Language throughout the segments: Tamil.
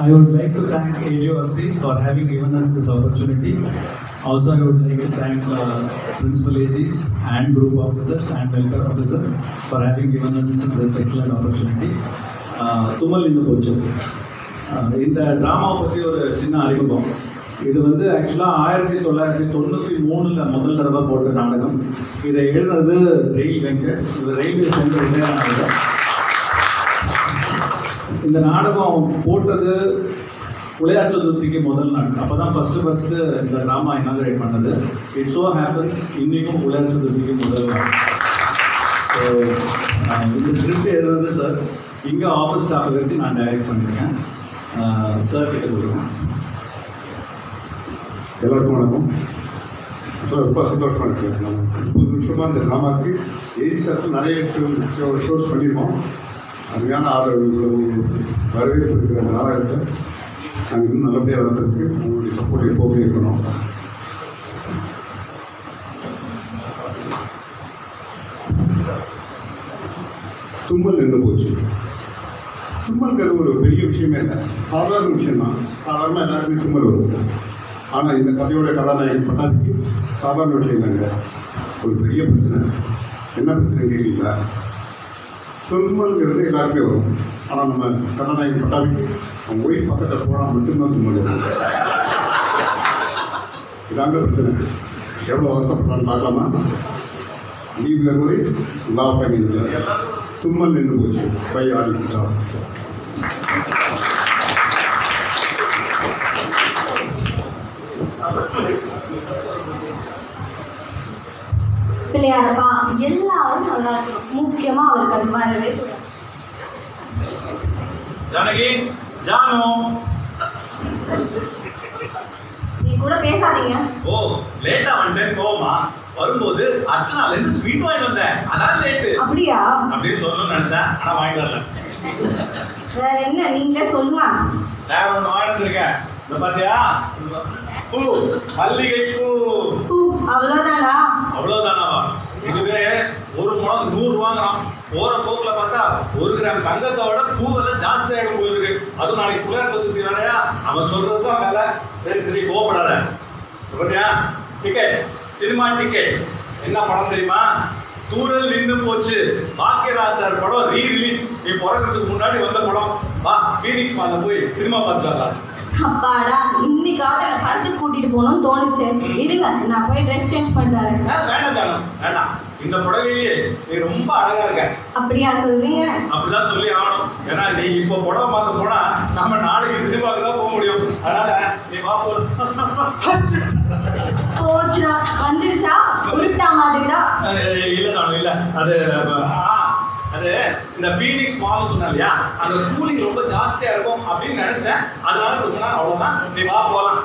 I would like to thank AGORC for having given us this opportunity. Also, I would like to thank uh, Principal AGs and group officers and welfare officer for having given us this excellent opportunity. Uh, தும்மல் இந்த போச்சு அஹ் இந்த ட்ராமா பற்றி ஒரு சின்ன அறிமுகம் இது வந்து ஆக்சுவலாக ஆயிரத்தி தொள்ளாயிரத்தி தொண்ணூற்றி மூணில் முதல் தடவை போட்ட நாடகம் இதை எழுதுனது ரெயில் வெங்கட் இவர் ரயில்வே சேர்ந்து ரிட்டையர் ஆனவர் இந்த நாடகம் போட்டது விளையாட்டு சதுர்த்திக்கு முதல் நாள் அப்போ தான் ஃபஸ்ட்டு ஃபஸ்ட்டு இந்த ட்ராமா இனாகரேட் பண்ணது இட் ஸோ ஹேப்பன்ஸ் இன்றைக்கும் விளையாட்டு சதுர்த்திக்கு முதல் நாள் ஸோ இந்த ஸ்கிரிப்ட் எழுதுறது சார் இங்கே ஆஃபீஸ் ஸ்டாஃபை வச்சு நான் டைரக்ட் பண்ணியிருக்கேன் சார் கிட்ட கொடுக்குறேன் எல்லாருக்கும் வணக்கம் ஸோ ரொம்ப சந்தோஷமாக இருக்குது நம்ம முப்பது வருஷமாக இந்த ட்ராமாவுக்கு ஏஜி சார் நிறைய ஷோ ஷோஸ் பண்ணியிருக்கோம் அருமையான ஆதரவு இவ்வளவு வரவேற்பு இருக்கிற அந்த நாடகத்தை நாங்கள் இன்னும் நல்லபடியாக நடத்துறதுக்கு உங்களுடைய சப்போர்ட் எப்போவுமே இருக்கணும் தும்மல் நின்று போச்சு தும்மல்ங்கிறது ஒரு பெரிய விஷயமே இல்லை சாதாரண விஷயம் தான் சாதாரணமாக எல்லாருக்குமே தும்மல் வரும் ஆனால் இந்த கதையோட கதாநாயகன் பட்டாபிக்கு சாதாரண விஷயம் இல்லைங்க ஒரு பெரிய பிரச்சனை என்ன பிரச்சனை கேட்குறீங்களா தும்மல்ங்கிறது எல்லாருக்குமே வரும் ஆனால் நம்ம கதாநாயகன் பட்டாபிக்கு அவன் ஒய்ஃப் பக்கத்தில் போனால் மட்டும்தான் தும்மல் வரும் இதாங்க பிரச்சனை எவ்வளோ அவசரப்படுறான்னு பார்க்கலாமா leave your wife love and enjoy தும்மல் நின்று போச்சு பை ஆடியன்ஸ் ஸ்டார் பிள்ளையாரப்பா எல்லாரும் நல்லா இருக்கணும் முக்கியமா அவருக்கு அது வரவே கூடாது. ஜானகி ஜானு நீ கூட பேசாதீங்க ஓ லேட்டா வந்துட்டேன் கோவமா வரும்போது அர்ச்சனால இருந்து ஸ்வீட் வாங்கிட்டு வந்தேன் அதான் லேட்டு அப்படியா அப்படின்னு சொல்லணும்னு நினைச்சேன் ஆனா வாங்கிட்டு வரல வேற என்ன நீங்களே சொல்லலாம் வேற ஒண்ணு வாங்கிட்டு வந்திருக்கேன் இந்த பாத்தியா பூ மல்லிகை பூ பூ அவ்வளோதானா அவ்வளவுதானாவா இதுவே ஒரு முழம் நூறு ரூபாங்கிறான் போற போக்குல பார்த்தா ஒரு கிராம் தங்கத்தோட பூ விலை ஜாஸ்தி ஆயிடும் போயிருக்கு அதுவும் நாளைக்கு புள்ளையார் சதுர்த்தி வேறையா அவன் சொல்றதுதான் வேலை சரி சரி கோவப்படாத இப்ப பாத்தியா டிக்கெட் சினிமா டிக்கெட் என்ன படம் தெரியுமா தூரல் நின்னு போச்சு பாக்கியராஜ் சார் படம் ரீ ரிலீஸ் நீ பிறக்கிறதுக்கு முன்னாடி வந்த படம் வா ஃபீனிக்ஸ் மால்ல போய் சினிமா பார்த்து வரலாம் அப்பாடா இன்னைக்காவது என்னை படத்துக்கு கூட்டிட்டு போகணும்னு தோணுச்சு இருங்க நான் போய் ட்ரெஸ் சேஞ்ச் பண்ணிட்டு வரேன் ஆ, வேண்டாம் தானம் வேண்டாம் இந்த புடவையிலேயே நீ ரொம்ப அழகா இருக்க அப்படியா சொல்றீங்க அப்படிதான் சொல்லி ஆகணும் ஏன்னா நீ இப்போ புடவை மாத்த போனா நம்ம நாளைக்கு சினிமாக்கு தான் போக முடியும் அதனால நீ வா போ போச்சுடா வந்துருச்சா உருட்டா மாதிரிதான் அஹ் இல்ல சாமி இல்ல அது ஆ, அது இந்த பீனிக்ஸ் மால் சொன்ன இல்லையா அந்த கூலிங் ரொம்ப ஜாஸ்தியா இருக்கும் அப்படின்னு நினைச்சேன் அதனால தூங்கினா அவ்வளவுதான் நீ வா போலாம்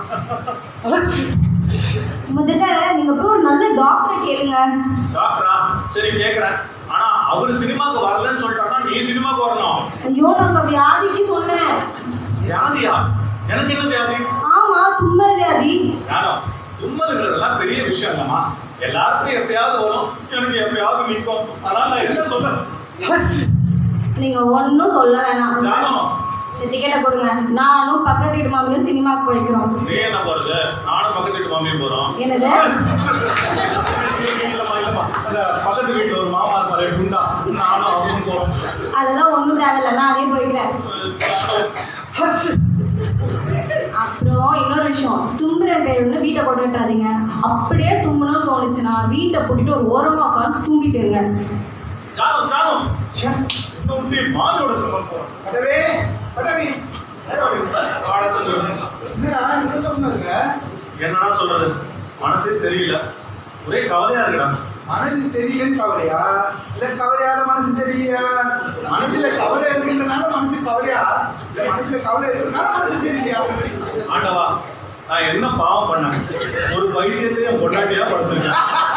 முதல்ல நீங்க போய் ஒரு நல்ல டாக்டரை கேளுங்க டாக்டரா சரி கேக்குறேன் ஆனா அவரு சினிமாக்கு வரலன்னு சொல்லிட்டாருன்னா நீ சினிமாக்கு வரணும் ஐயோ நாங்க வியாதிக்கு சொன்னேன் வியாதியா எனக்கு என்ன வியாதி ஆமா தும்மல் வியாதி ஞானம் தும்மலுங்கிறதெல்லாம் பெரிய விஷயம் இல்லம்மா எல்லாருக்கும் எப்பயாவது வரும் எனக்கு எப்பயாவது நிற்கும் அதனால நான் என்ன சொல்ல நீங்க ஒன்றும் சொல்ல வேணாம் ஞானம் இந்த டிக்கெட்டை கொடுங்க நானும் பக்கத்து வீட்டு மாமியும் சினிமாக்கு போய்க்கிறோம் நீ என்ன போறது நானும் பக்கத்து வீட்டு மாமியும் போறோம் என்னது இல்லம்மா இல்லம்மா அந்த பக்கத்து வீட்டுல ஒரு மாமா இருப்பாரு குண்டா நானும் அவரும் போறோம் அதெல்லாம் ஒன்றும் தேவையில்ல நானே போய்க்கிறேன் அப்புறம் இன்னொரு விஷயம் தும்புற பேர் ஒன்று வீட்டை கொண்டு விட்டுறாதீங்க அப்படியே தும்பணும்னு தோணுச்சுன்னா வீட்டை போட்டுட்டு ஒரு ஓரமாக உட்காந்து தூங்கிட்டுங்க ஜானம் ஜானம் ச்சே, என்ன விட்டு மாமியோட சினிமா போறோம் படவே படவே வாடா சொல்லு. என்னடா என்ன சொன்னாங்க என்னடா சொல்றது மனசே சரியில்லை ஒரே கவலையா இருக்குடா மனசு சரியில்லைன்னு கவலையா இல்ல கவலையால மனசு சரியில்லையா மனசுல கவலை இருக்குன்றனால மனசு கவலையா இல்ல மனசுல கவலை இருக்கிறதுனால மனசு சரியில்லையா ஆண்டவா நான் என்ன பாவம் பண்ணேன் ஒரு வைத்தியத்தை என் பொண்டாட்டியா படிச்சிருக்கேன்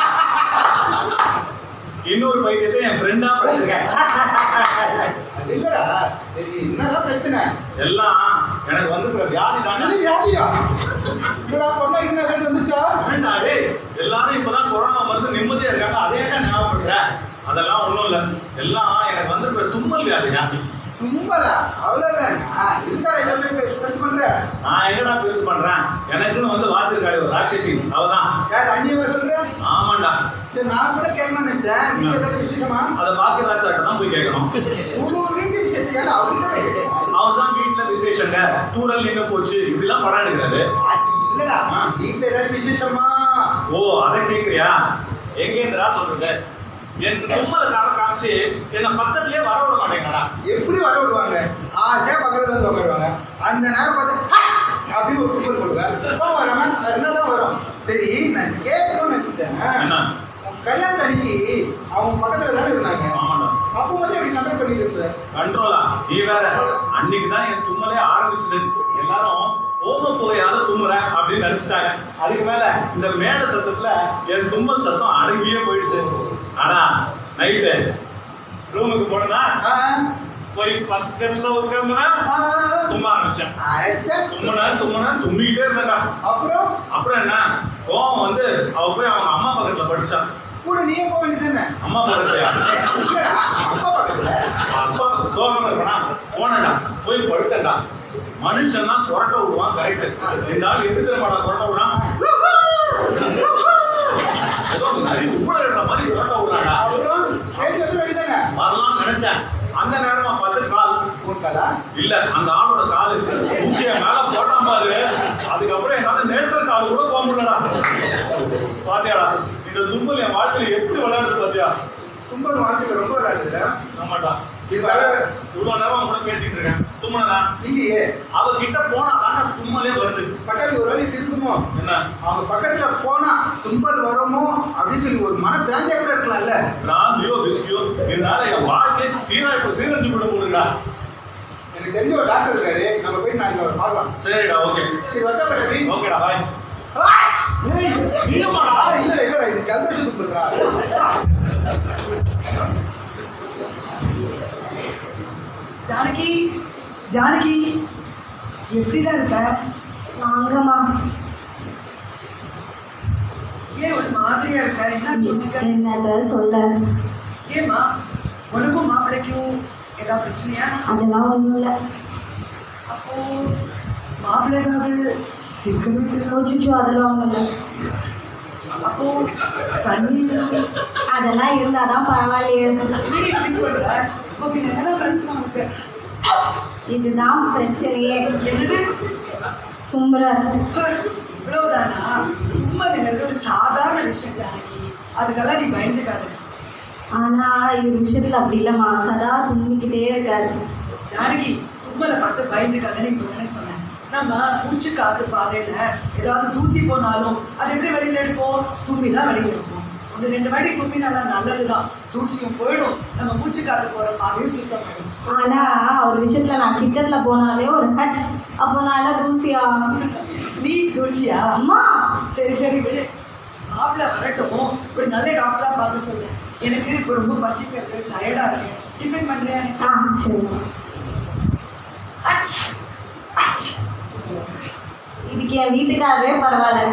இன்னொரு வைத்தியத்தை என் ஃப்ரெண்டா படிச்சிருக்கேன் அது இல்லடா சரி என்னதான் பிரச்சனை எல்லாம் எனக்கு வந்துக்கிற வியாதி தானே என்ன வியாதியா என்னடா பொண்ணா என்ன வந்துச்சா ஏன்டா டேய் எல்லாரும் இப்பதான் கொரோனா வந்து நிம்மதியா இருக்காங்க அதே தான் ஞாபகப்படுற அதெல்லாம் ஒண்ணும் இல்ல எல்லாம் எனக்கு வந்திருக்கிற தும்மல் வியாதிடா சும்மாடா அவ்வளவுதாங்க இதுக்காக எல்லாமே ப்ரெஸ் பண்ற நான் எங்கடா பெருசு பண்றேன் எனக்குன்னு வந்து வாச்சிருக்காரு ஒரு ராட்சசி அவதான் யார் அண்ணியவா சொல்ற ஆமாண்டா சரி நான் கூட கேட்கணும்னு நினைச்சேன் நீங்க ஏதாவது விசேஷமா அதை பாக்கியராஜாட்ட தான் போய் கேட்கணும் உங்க வீட்டு விஷயத்தை ஏன் அவர்கிட்ட போய் கேட்கணும் அவர் தான் வீட்டுல விசேஷங்க தூரல் நின்னு போச்சு இப்படிலாம் படம் எடுக்கிறாரு அது இல்லடா வீட்டுல ஏதாச்சும் விசேஷமா ஓ அதை கேக்குறியா எங்கேருந்துடா சொல்றது என் தும்மலை காரம் காமிச்சு என்ன பக்கத்துலயே வர விட மாட்டேங்கடா எப்படி வர விடுவாங்க ஆசையா பக்கத்துல வந்து உட்காருவாங்க அந்த நேரம் பார்த்து "ஹா!" அப்படின்னு ஒரு கும்பல் போடுவேன் கோவம் வராம வேற என்னதான் வரும் சரி நான் கேட்கணும்னு நினைச்சேன் என்ன உன் கல்யாணத்து அன்னைக்கு அவங்க பக்கத்துல தானே இருந்தாங்க ஆமாண்டா அப்போ வந்து எப்படி நடை பண்ணிட்டு இருந்த கண்ட்ரோலா நீ வேற அன்னைக்கு தான் என் தும்மலே ஆரம்பிச்சது எல்லாரும் ஓம புகையால தும்முற அப்படின்னு நினைச்சிட்டாங்க அதுக்கு மேல இந்த மேல சத்தத்துல என் தும்மல் சத்தம் அடங்கியே போயிடுச்சு ஆனா நைட்டு ரூமுக்கு போனதா ஆ, போய் பக்கத்துல உட்கார்ந்தனா ஆ, தும்ம ஆரம்பிச்சேன் அச்சா. தும்முன தும்முன தும்மிக்கிட்டே இருந்தேன்டா அப்புறம் அப்புறம் என்ன கோவம் வந்து அவ போய் அவங்க அம்மா பக்கத்துல படுத்துட்டான் கூட நீயே போக வேண்டியதானே அம்மா பக்கத்துலயா இல்லடா, அப்பா பக்கத்துல அப்பா தோகம் இருப்பனா போனடா போய் படுத்தண்டா மனுஷன்னா கொரட்ட விடுவான் கரெக்ட் இந்த ஆள் எட்டு திரும்ப கொரட்ட விடுறான் ஏதோ நரி ஊழல்ற மாதிரி கொரட்ட விடுறாடா அப்புறம் பேச்சு வந்து வேண்டியதானே வரலாம் நினைச்சேன் அந்த நேரமா பார்த்து கால் உன்காலா இல்ல அந்த ஆளோட காலு தூக்கிய மேல போட்டான் பாரு அதுக்கப்புறம் என்னால நேச்சர் கால் கூட போக முடியலடா பாத்தியாடா இந்த தும்பல் என் வாழ்க்கையில எப்படி விளையாடுது பாத்தியா கும்பல் வாழ்க்கையில ரொம்ப விளையாடுதுல ஆமாடா இதுக்காக இவ்வளவு நேரம் உங்க கூட பேசிட்டு இருக்கேன் தும்மனா இல்லையே அவ கிட்ட போனா தாண்டா தும்மலே வருது பக்கத்துல ஒரு வேலை இருக்குமோ என்ன அவங்க பக்கத்துல போனா தும்பல் வருமோ அப்படின்னு சொல்லி ஒரு மன பிராந்தியா கூட இருக்கலாம்ல பிராந்தியோ விஸ்கியோ இதனால என் வாழ்க்கை சீரா இப்போ சீரழிஞ்சு விட போடுங்கடா எனக்கு தெரிஞ்ச ஒரு டாக்டர் இருக்காரு நம்ம போய் நாளைக்கு அவரை பார்க்கலாம் சரிடா ஓகே சரி வட்டப்பட்டது ஓகேடா பாய் நீயுமாடா இல்ல இல்ல இது ஜலதோஷம் தும்புறா ஜானகி ஜானகி எப்படிடா இருக்க வாங்கம்மா ஏன் ஒரு மாதிரியா இருக்க என்ன சொன்னீங்க என்னத சொல்ல ஏமா உனக்கும் மாப்பிள்ளைக்கும் ஏதாவது பிரச்சனையா அதெல்லாம் ஒன்றும் இல்லை அப்போ மாப்பிள்ளை ஏதாவது சிக்கல் ஓச்சுச்சோ அதெல்லாம் ஒன்றும் இல்லை அப்போ தண்ணி ஏதாவது அதெல்லாம் இருந்தால் தான் பரவாயில்லையே எப்படி இப்படி சொல்ற இப்போ பின்ன என்ன பிரச்சனை உனக்கு இதுதான் பிரச்சனையே என்னது தும்புற இவ்வளவுதானா தும்மலுங்கிறது ஒரு சாதாரண விஷயம் ஜானகி அதுக்கெல்லாம் நீ பயந்துக்காத ஆனால் இவர் விஷயத்தில் அப்படி இல்லைம்மா சதா தும்பிக்கிட்டே இருக்காரு ஜானகி தும்மலை பார்த்து பயந்துக்காதன்னு இப்போ தானே சொன்னேன் நம்ம மூச்சு காத்து பாதையில் ஏதாவது தூசி போனாலும் அது எப்படி வெளியில் எடுப்போம் தும்பி தான் வெளியில் எடுப்போம் ஒன்று ரெண்டு வாட்டி தும்பினாலாம் நல்லது தான் தூசியும் போயிடும் நம்ம மூச்சு காத்து போகிற பாதையும் சுத்தமாயிடும் ஆனால் அவர் விஷயத்தில் நான் கிட்டத்தில் போனாலே ஒரு ஹச் அப்போ நான் என்ன தூசியா நீ தூசியா அம்மா சரி சரி விடு மாப்பிள்ளை வரட்டும் ஒரு நல்ல டாக்டராக பார்க்க சொல்லு எனக்கு இப்போ ரொம்ப பசிக்கிறது டயர்டாக இருக்கேன் டிஃபன் பண்ணுறியா எனக்கு ஆ சரிம்மா அச்! அச்! இதுக்கு என் வீட்டுக்காரரே பரவாயில்ல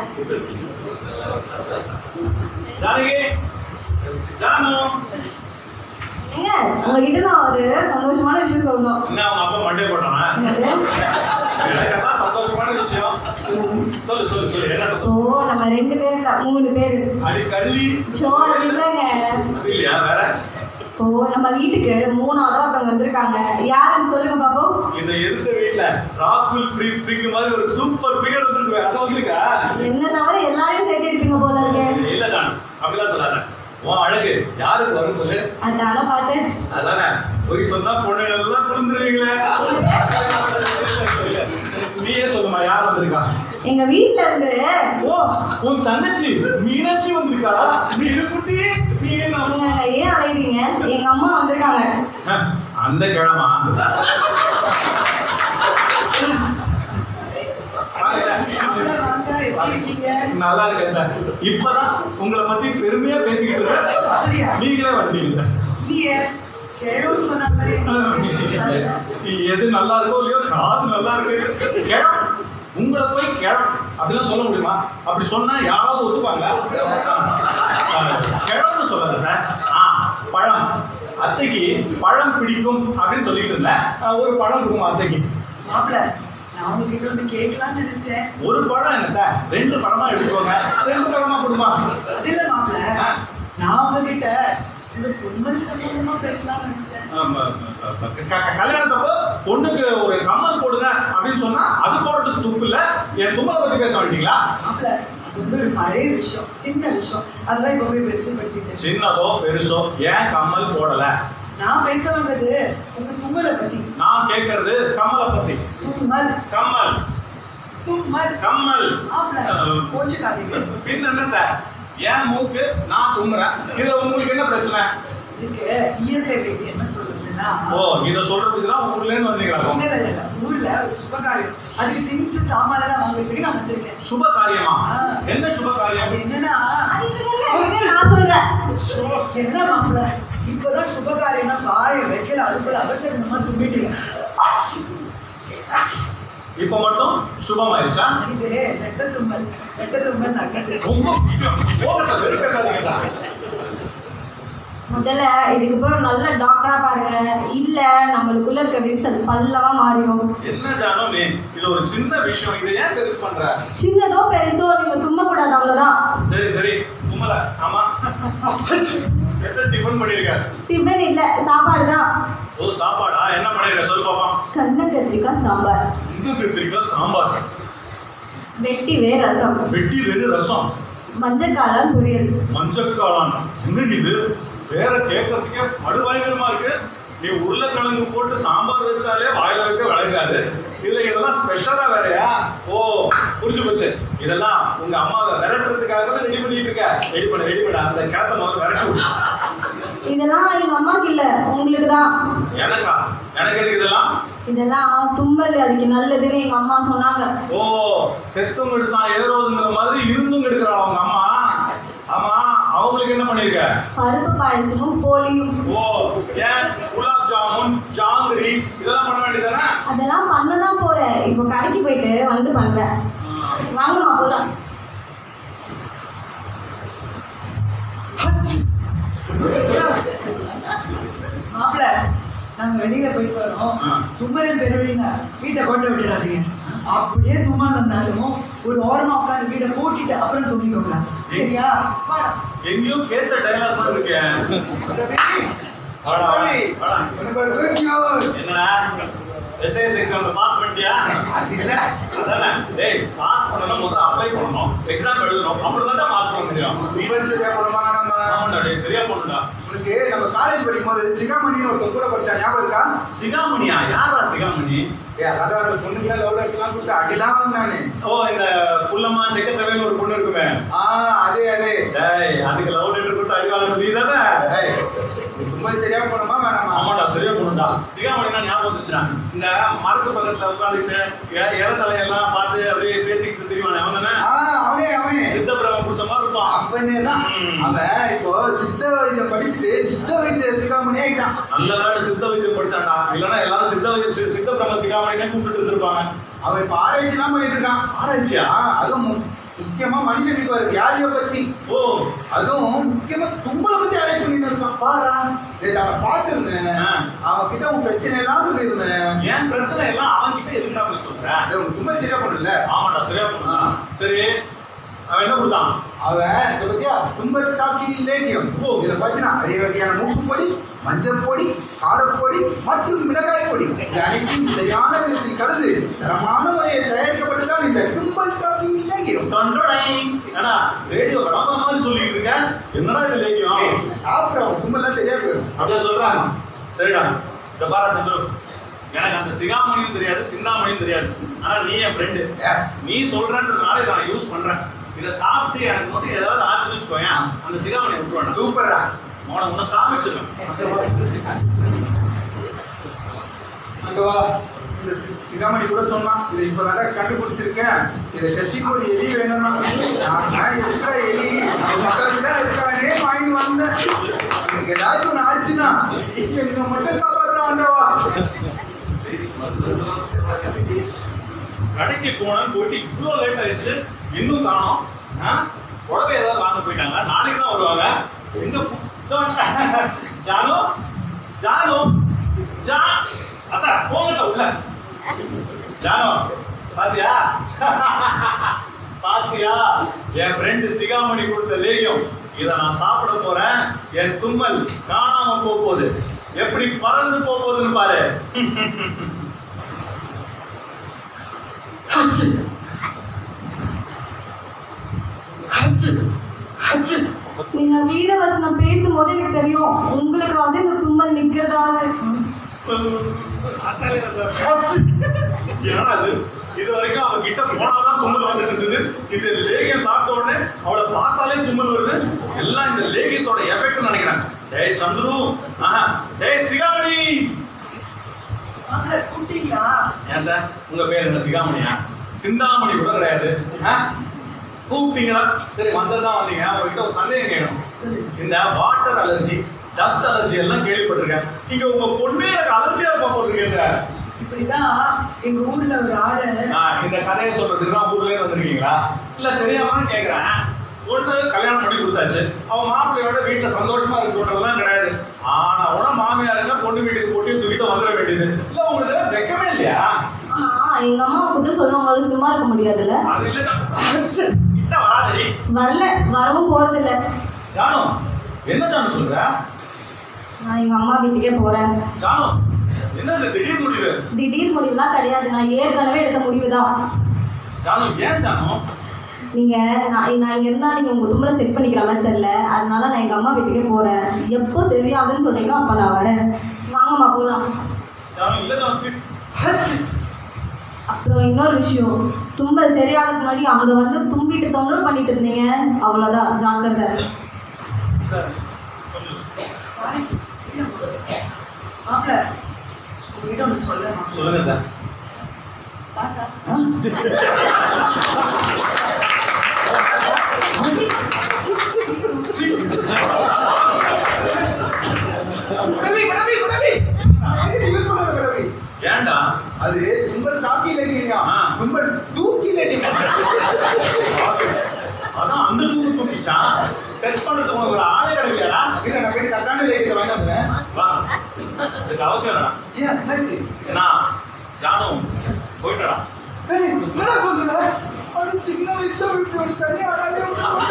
ஜானகி ஜானு ஏங்க உங்ககிட்ட நான் ஒரு சந்தோஷமான விஷயம் சொல்லணும் என்ன அவங்க அப்பா மண்டே போட்டானா என்னது? எனக்கு அதான் சந்தோஷமான விஷயம் சொல்லு சொல்லு சொல்லு என்ன ஓ சந்தோஷம் நம்ம ரெண்டு பேர் இல்ல, மூணு பேர் அடி கள்ளி சோ அது இல்லைங்க அது இல்லையா வேற ஓ நம்ம வீட்டுக்கு மூணாவது ஒருத்தவங்க வந்திருக்காங்க யாருன்னு சொல்லுங்க பாப்போம் இந்த எதிர்த்த வீட்டுல ராகுல் பிரீத் சிங் மாதிரி ஒரு சூப்பர் பிகர் வந்திருக்கு அது வந்திருக்கா என்ன தவிர எல்லாரையும் சேர்த்து அடிப்பீங்க போல இருக்கு இல்ல ஜான் அப்படிலாம் சொல்லாத உன் அழகு யாருக்கு வரும் சொல்லு அதான பார்த்து அதானே போய் சொன்னா பொண்ணுங்க எல்லாம் குளிந்துருவீங்களே நீயே சொல்லுமா யார் வந்திருக்கா எங்க வீட்ல இருந்து ஓ உன் தங்கச்சி மீனாட்சி வந்திருக்கா மீனு குட்டி மீன் அவங்க ஏன் அழைக்கிறீங்க எங்க அம்மா வந்திருக்காங்க அந்த கிழமா மாப்பிள்ளை வாங்க எப்படி இருக்கீங்க நல்லா இருக்கேன் இப்பதான் உங்களை பத்தி பெருமையா பேசிக்கிட்டு இருக்கேன் அப்படியா நீங்களே வந்தீங்க இல்லையே கிழவு சொன்ன மாதிரி எது நல்லா இருக்கோ இல்லையோ காது நல்லா இருக்கு கிழம் உங்களை போய் கிழம் அப்படிலாம் சொல்ல முடியுமா அப்படி சொன்னா யாராவது ஒத்துப்பாங்க கிழம்னு சொல்லாத ஆ பழம் அத்தைக்கு பழம் பிடிக்கும் அப்படின்னு சொல்லிட்டு இருந்தேன் அஹ் ஒரு பழம் கொடுமா அத்தைக்கு மாப்பிள்ள நான் உங்ககிட்ட ஒன்று கேட்கலாம்னு நினைச்சேன் ஒரு பழம் என்னத்த ரெண்டு பழமா எடுத்துக்கோங்க ரெண்டு பழமா கொடுமா அது இல்ல மாப்பிள்ள நான் உங்ககிட்ட இந்த தும்மல் சம்பந்தமா பேசலாம்னு நினைச்சேன் ஆமா, க- க- கல்யாணத்தப்போ பொண்ணுக்கு ஒரு கம்மல் போடுங்க அப்படின்னு சொன்னா அது போடுறதுக்கு துப்பு இல்ல என் தும்மலை பத்தி பேச மாட்டீங்களா மாப்பிள்ள அது வந்து ஒரு பழைய விஷயம் சின்ன விஷயம் அதெல்லாம் இப்போ போய் பெருசுப்படுத்திட்டு சின்னதோ பெருசோ ஏன் கம்மல் போடல நான் பேச வந்தது உங்க தும்மலை பத்தி நான் கேட்கறது கம்மலை பத்தி தும்மல் கம்மல் தும்மல் கம்மல் மாப்பிள்ள கோச்சுக்காதீங்க பின் என்னத்த ஏன் மூக்கு நான் தும்முறேன் இதுல உங்களுக்கு என்ன பிரச்சனை இதுக்கு இயற்கை வைத்தியம் என்ன சொல்லுதுன்னா ஓ இத சொல்றதுக்கு தான் ஊர்ல இருந்து வந்தீங்களா இல்ல இல்ல இல்ல ஊர்ல ஒரு சுபகாரியம் அதுக்கு திங்ஸ் சாமான்லாம் வாங்குறதுக்கு நான் வந்திருக்கேன் சுப காரியமா என்ன சுப அது காரியம் என்னன்னா நான் சொல்றேன் சுப- என்ன மாப்பிள்ள இப்பதான் சுபகாரியம்னா வாய வைக்கல அதுக்குள்ள அவசரமா தும்பிட்டீங்க இப்ப மட்டும் சுபமாயிருச்சா இது ரெட்ட தும்மல் ரெட்ட தும்மல் நல்லது ரொம்ப கோபத்தை வெறுப்பேத்தாதீங்கடா. முதல்ல இதுக்கு போய் ஒரு நல்ல டாக்டரா பாருங்க இல்ல நம்மளுக்குள்ள இருக்க விரிசல் பல்லவா மாறிடும் என்ன ஜானு நீ இது ஒரு சின்ன விஷயம் இதை ஏன் பெருசு பண்ற சின்னதோ பெருசோ நீங்க தும்மக்கூடாது அவ்வளவுதான் சரி சரி கும்பல ஆமா என்ன டிஃபன் பண்ணிருக்க டிஃபன் இல்ல சாப்பாடு தான் ஓ சாப்பாடா என்ன பண்ணிருக்க சொல்லு பாப்போம் கண்ணு கத்திரிக்காய் சாம்பார் இந்து கத்திரிக்காய் சாம்பார் வெட்டி வே ரசம் வெட்டி வெறு ரசம் மஞ்சக்காளான் பொரியல் மஞ்சக்காளான் என்னடி இது வேற கேட்கறதுக்கே படு பயங்கரமா இருக்கு நீ உருளைக்கிழங்கு போட்டு சாம்பார் வச்சாலே வாயில வைக்க விளங்காது இதுல இதெல்லாம் ஸ்பெஷலா வேறயா ஓ புரிஞ்சு போச்சு இதெல்லாம் உங்க அம்மாவை விரட்டுறதுக்காக தான் ரெடி பண்ணிட்டு இருக்க ரெடி பண்ண ரெடி பண்ண அந்த கேத்த முதல்ல விரட்டி விடு. இதெல்லாம் எங்க அம்மாக்கு இல்ல உங்களுக்கு தான் எனக்கா எனக்கு எதுக்கு இதெல்லாம் இதெல்லாம் தும்மல் அதுக்கு நல்லதுன்னு எங்க அம்மா சொன்னாங்க ஓ செத்தும் எடுத்தான் ஏறோதுங்கிற மாதிரி இருந்தும் எடுக்கிறான் அவங்க அம்மா ஆமா அவங்களுக்கு என்ன பண்ணிருக்க பருப்பு பாயசமும் போலியும் ஓ ஏன் குலாப் ஜாமுன் ஜாங்கிரி இதெல்லாம் பண்ண வேண்டியதானே அதெல்லாம் பண்ண தான் போறேன் இப்போ கடைக்கு போயிட்டு வந்து பண்ணுவேன் வாங்கம்மா போலாம் மாப்பிள்ள நாங்க வெளியில போயிட்டு வரோம் ஆ. தும்மரன் பெருவிங்க வீட்டை கொண்டு விட்டுடாதீங்க அப்படியே தும்மல் வந்தாலும் ஒரு ஓரமா உட்காந்து வீட்டை பூட்டிட்டு அப்புறம் தும்பிக்கோங்க சரியா வாடா. எங்கேயோ கேட்ட டைலாக் மாதிரி இருக்கேன் வாடா, வாடா. உனக்கு ஒரு good news. என்னடா எஸ்ஏஎஸ் எக்ஸாம்ல பாஸ் பண்ணிட்டியா அது இல்ல. அதானே டேய் பாஸ் பண்ணணும் முதல்ல அப்ளை பண்ணணும் எக்ஸாம் எழுதணும் அப்புறம் தான் பாஸ் பண்ண முடியும் தும்மல் சரியா போடுமா நம்ம ஆமாண்டா டேய் சரியா பண்ணுடா உனக்கு நம்ம காலேஜ் படிக்கும் போது சிகாமணின்னு ஒருத்தர் கூட படிச்சா ஞாபகம் இருக்கா சிகாமணியா யாரா சிகாமணி ஏ அதாவது அந்த பொண்ணுங்க லவ் லெட்டர்லாம் கொடுத்து அடிலாம் வாங்கினானே ஓ இந்த புல்லம்மா செக்கச்சவைன்னு ஒரு பொண்ணு இருக்குமே ஆ அதே அதே டேய் அதுக்கு லவ் லெட்டர் கொடுத்து அடி வாங்குறது நீ தானே ஏய், நீ தும்மல் சரியா போடுமா வேணாமா ஆமாடா சரியா பண்ணுடா சிகாமணினா ஞாபகம் வந்துச்சுடா இந்த மரத்து பக்கத்துல உட்காந்துட்டு இறத்தலையெல்லாம் பார்த்து அப்படியே பேசிக்கிட்டு தெரியுவானே அவன் தானே ஆ அவனே அவனே சித்த பிரம பிடிச்ச மாதிரி இருப்பான் அவனே தான் ம். அவன் இப்போ சித்த வைத்தியம் படிச்சுட்டு சித்த வைத்திய சிகாமணி ஆயிட்டான் நல்ல வேலை சித்த வைத்தியம் படிச்சான்டா இல்லைன்னா எல்லாரும் சித்த வைத்தியம் சி- சித்த பிரம சிகாமணினே கூப்பிட்டு இருந்திருப்பாங்க அவன் இப்போ ஆராய்ச்சிலாம் பண்ணிட்டு இருக்கான் ஆராய்ச்சியா ஆ, அதுவும் மு- முக்கியமா மனுஷனுக்கு வர வியாதியை பத்தி ஓ அதுவும் முக்கியமா தும்பலை பத்தி ஆராய்ச்சி பண்ணிட்டு இருக்கான் பாடா நேத்து அவன் பார்த்திருந்தேன் ஆ. அவன் கிட்ட உன் பிரச்சனை எல்லாம் சொல்லியிருந்தேன் என் பிரச்சனை எல்லாம் அவன் கிட்ட எதுக்குடா போய் சொல்ற டேய், உனக்கு தும்மல் சரியா பண்ணல ஆமாடா சரியா பண்ணுடா சரி அவன் என்ன கொடுத்தான் அவன் இதை பத்தியா தும்பல் டாக்கி லேகியம் ஓ. இதுல பாத்தீங்கன்னா அதே வகையான மூக்குப்பொடி மஞ்சள் பொடி காரப்பொடி மற்றும் மிளகாய் பொடி இது அனைத்தையும் சரியான விதத்தில் கலந்து தரமான முறையில் தயாரிக்கப்பட்டதான் இந்த தும்பல் டாக்கி லேகியம் டொண்டொடை. ஏடா ரேடியோ கடமை மாதிரி சொல்லிட்டு இருக்க என்னடா இது லேக்கியம் சாப்பிட்றவன் தும்பல்லாம் சரியா போயிடும் அப்படியே சொல்றாங்க சரிடா இந்த பாரா சந்துரு எனக்கு அந்த சிகாமணியும் தெரியாது சிந்தாமணியும் தெரியாது ஆனா நீ என் ஃப்ரெண்டு எஸ் நீ சொல்றன்றதுனால இதை நான் யூஸ் பண்றேன் இதை சாப்பிட்டு எனக்கு மட்டும் ஏதாவது ஆச்சுன்னு வச்சுக்கோயேன் அந்த சிகாமணி விட்டுருவேன் சூப்பர்டா உன உன்னை சாப்பிச்சிருவேன் அங்க வா இந்த சி- சிகாமணி கூட சொன்னான் இதை இப்போதாண்டா கண்டுபிடிச்சிருக்கேன் இதை டெஸ்டிங் ஒரு எலி வேணும்னா நான் நான் இருக்கிற எலி நம்ம மக்களுக்கு தான் இருக்கானே வாங்கி வந்தேன் எனக்கு ஏதாச்சும் ஒன்று ஆச்சுன்னா என்ன மட்டும் காப்பாற்றுறான் ஆண்டவா கடைக்கு போனேன் போயிட்டு இவ்வளோ லேட் ஆயிடுச்சு இன்னும் காணோம் ஆ? புடவை ஏதாவது வாங்க போயிட்டாங்க நாளைக்கு தான் வருவாங்க எங்க பு- இதோ ஜானு ஜானு ஜா அத்தா போங்கத்த உள்ள ஜானு பாத்தியா பாத்தியா என் ஃப்ரெண்டு சிகாமணி கொடுத்த லேகியம் இதை நான் சாப்பிட போறேன் என் தும்மல் காணாம போக போகுது எப்படி பறந்து போக போகுதுன்னு பாரு ஹச்சு ஹச்சு ஹச்சு நீங்க வீரவசனம் பேசும்போது எனக்கு தெரியும் உங்களுக்காவது இந்த தும்மல் நிக்கிறதாவது என்னடா இது இது வரைக்கும் அவ கிட்ட போனாதான் தும்மல் வந்துட்டு இருந்தது இந்த லேகியம் சாப்பிட்ட உடனே அவளை பார்த்தாலே தும்மல் வருது எல்லாம் இந்த லேகியத்தோட எஃபெக்ட் நினைக்கிறேன் டேய் சந்துரு ஆஹா டேய் சிகாமணி வாங்க கூட்டிங்களா ஏன்டா உங்க பேர் என்ன சிகாமணியா சிந்தாமணி கூட கிடையாது ஆ? கூப்பிட்டீங்களா சரி வந்ததுதான் வந்தீங்க உங்ககிட்ட ஒரு சந்தேகம் கேட்கணும் சரி இந்த வாட்டர் அலர்ஜி டஸ்ட் அலர்ஜி எல்லாம் கேள்விப்பட்டிருக்கேன் இங்க உங்க பொண்ணே எனக்கு அலர்ஜியா இருப்பா போட்டிருக்கேங்க இப்படிதான் எங்க ஊர்ல ஒரு ஆளு இந்த கதையை சொல்றதுக்கு தான் ஊர்ல இருந்து வந்திருக்கீங்களா இல்ல தெரியாம தான் கேக்குறேன் பொண்ணு கல்யாணம் பண்ணி கொடுத்தாச்சு அவன் மாப்பிள்ளையோட வீட்டுல சந்தோஷமா இருக்கன்றதெல்லாம் கிடையாது ஆனா உன மாமியாருங்க பொண்ணு வீட்டுக்கு போட்டு தூக்கிட்டு வந்துட வேண்டியது இல்ல உங்களுக்கு இதெல்லாம் வெக்கமே இல்லையா ஆமா எங்க அம்மா புது சொல்லுவாங்க சும்மா இருக்க முடியாதுல்ல அது இல்ல ஜா- கிட்ட வராதடி வரல வரவும் போறது இல்ல ஜானு என்ன ஜானு சொல்ற நான் எங்க அம்மா வீட்டுக்கே போறேன் ஜானு என்ன இது திடீர் முடிவு திடீர் முடிவுலாம் கிடையாது நான் ஏற்கனவே எடுத்த முடிவு தான் ஜானு ஏன் ஜானு நீங்க நான் நான் இங்க இருந்தா நீங்க உங்க தும்மலை செட் பண்ணிக்கிற மாதிரி தெரியல அதனால நான் எங்க அம்மா வீட்டுக்கே போறேன் எப்போ சரியாகுதுன்னு சொல்றீங்களோ அப்ப நான் வரேன் வாங்கம்மா போலாம் ஜானு இல்ல ஜானு ப்ளீஸ் அப்புறம் இன்னொரு விஷயம் தும்பல் சரியாகிறதுக்கு முன்னாடி அங்க வந்து தும்பிட்டு தொந்தரவு பண்ணிட்டு இருந்தீங்க அவ்வளவுதான் ஜாக்கிரதை கொஞ்சம் சாரி இல்ல மாப்பிள்ள உங்ககிட்ட ஒன்று சொல்லணும் சொல்லுங்க அத்தை. தாத்தா உடவி உடவி உடவி யூஸ் பண்ணாத உடவி ஏன்டா அது தும்பல் தாக்கி இல்லையா ஆ. தும்பல் தூக்கி இல்லையா அதான் அந்த தூக்கு தூக்கிச்சான் டெஸ்ட் பண்றதுக்கு உனக்கு ஒரு ஆளே கிடைக்கலடா இல்ல நான் போய் கரெக்டான லேகியத்தை வாங்கிட்டு வந்துடுறேன் வா இதுக்கு அவசியம் இல்லடா ஏன் என்னாச்சு ஏன்னா ஜானு போயிட்டடா ஏய், என்னடா சொல்ற அது சின்ன வயசுல விட்டு ஒரு தனியா அழகா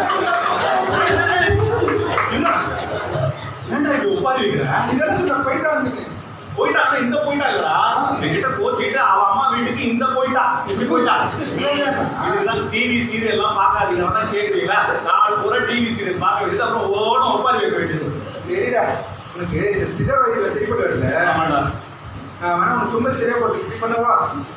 என்னடா ஏன்டா இப்படி உட்காரி வைக்கிற இதெல்லாம் சொல்ற போயிட்டான்னு போயிட்டாங்க இந்த போயிட்டா இல்லடா என்கிட்ட கோச்சிக்கிட்டு அவ அம்மா வீட்டுக்கு இந்த போயிட்டா இப்படி போயிட்டா இதுதான் டிவி சீரியல் எல்லாம் பார்க்காதீங்க தான் கேக்குறீங்களா நாலு பூரா டிவி சீரியல் பார்க்க வேண்டியது அப்புறம் ஓடும் உட்காரி வைக்க வேண்டியது சரிடா உனக்கு இந்த சின்ன வயசுல சரிப்பட்டு வரல ஆமாடா நான் வேணா உனக்கு தும்பல் சரியா போட்டு இப்படி பண்ணவா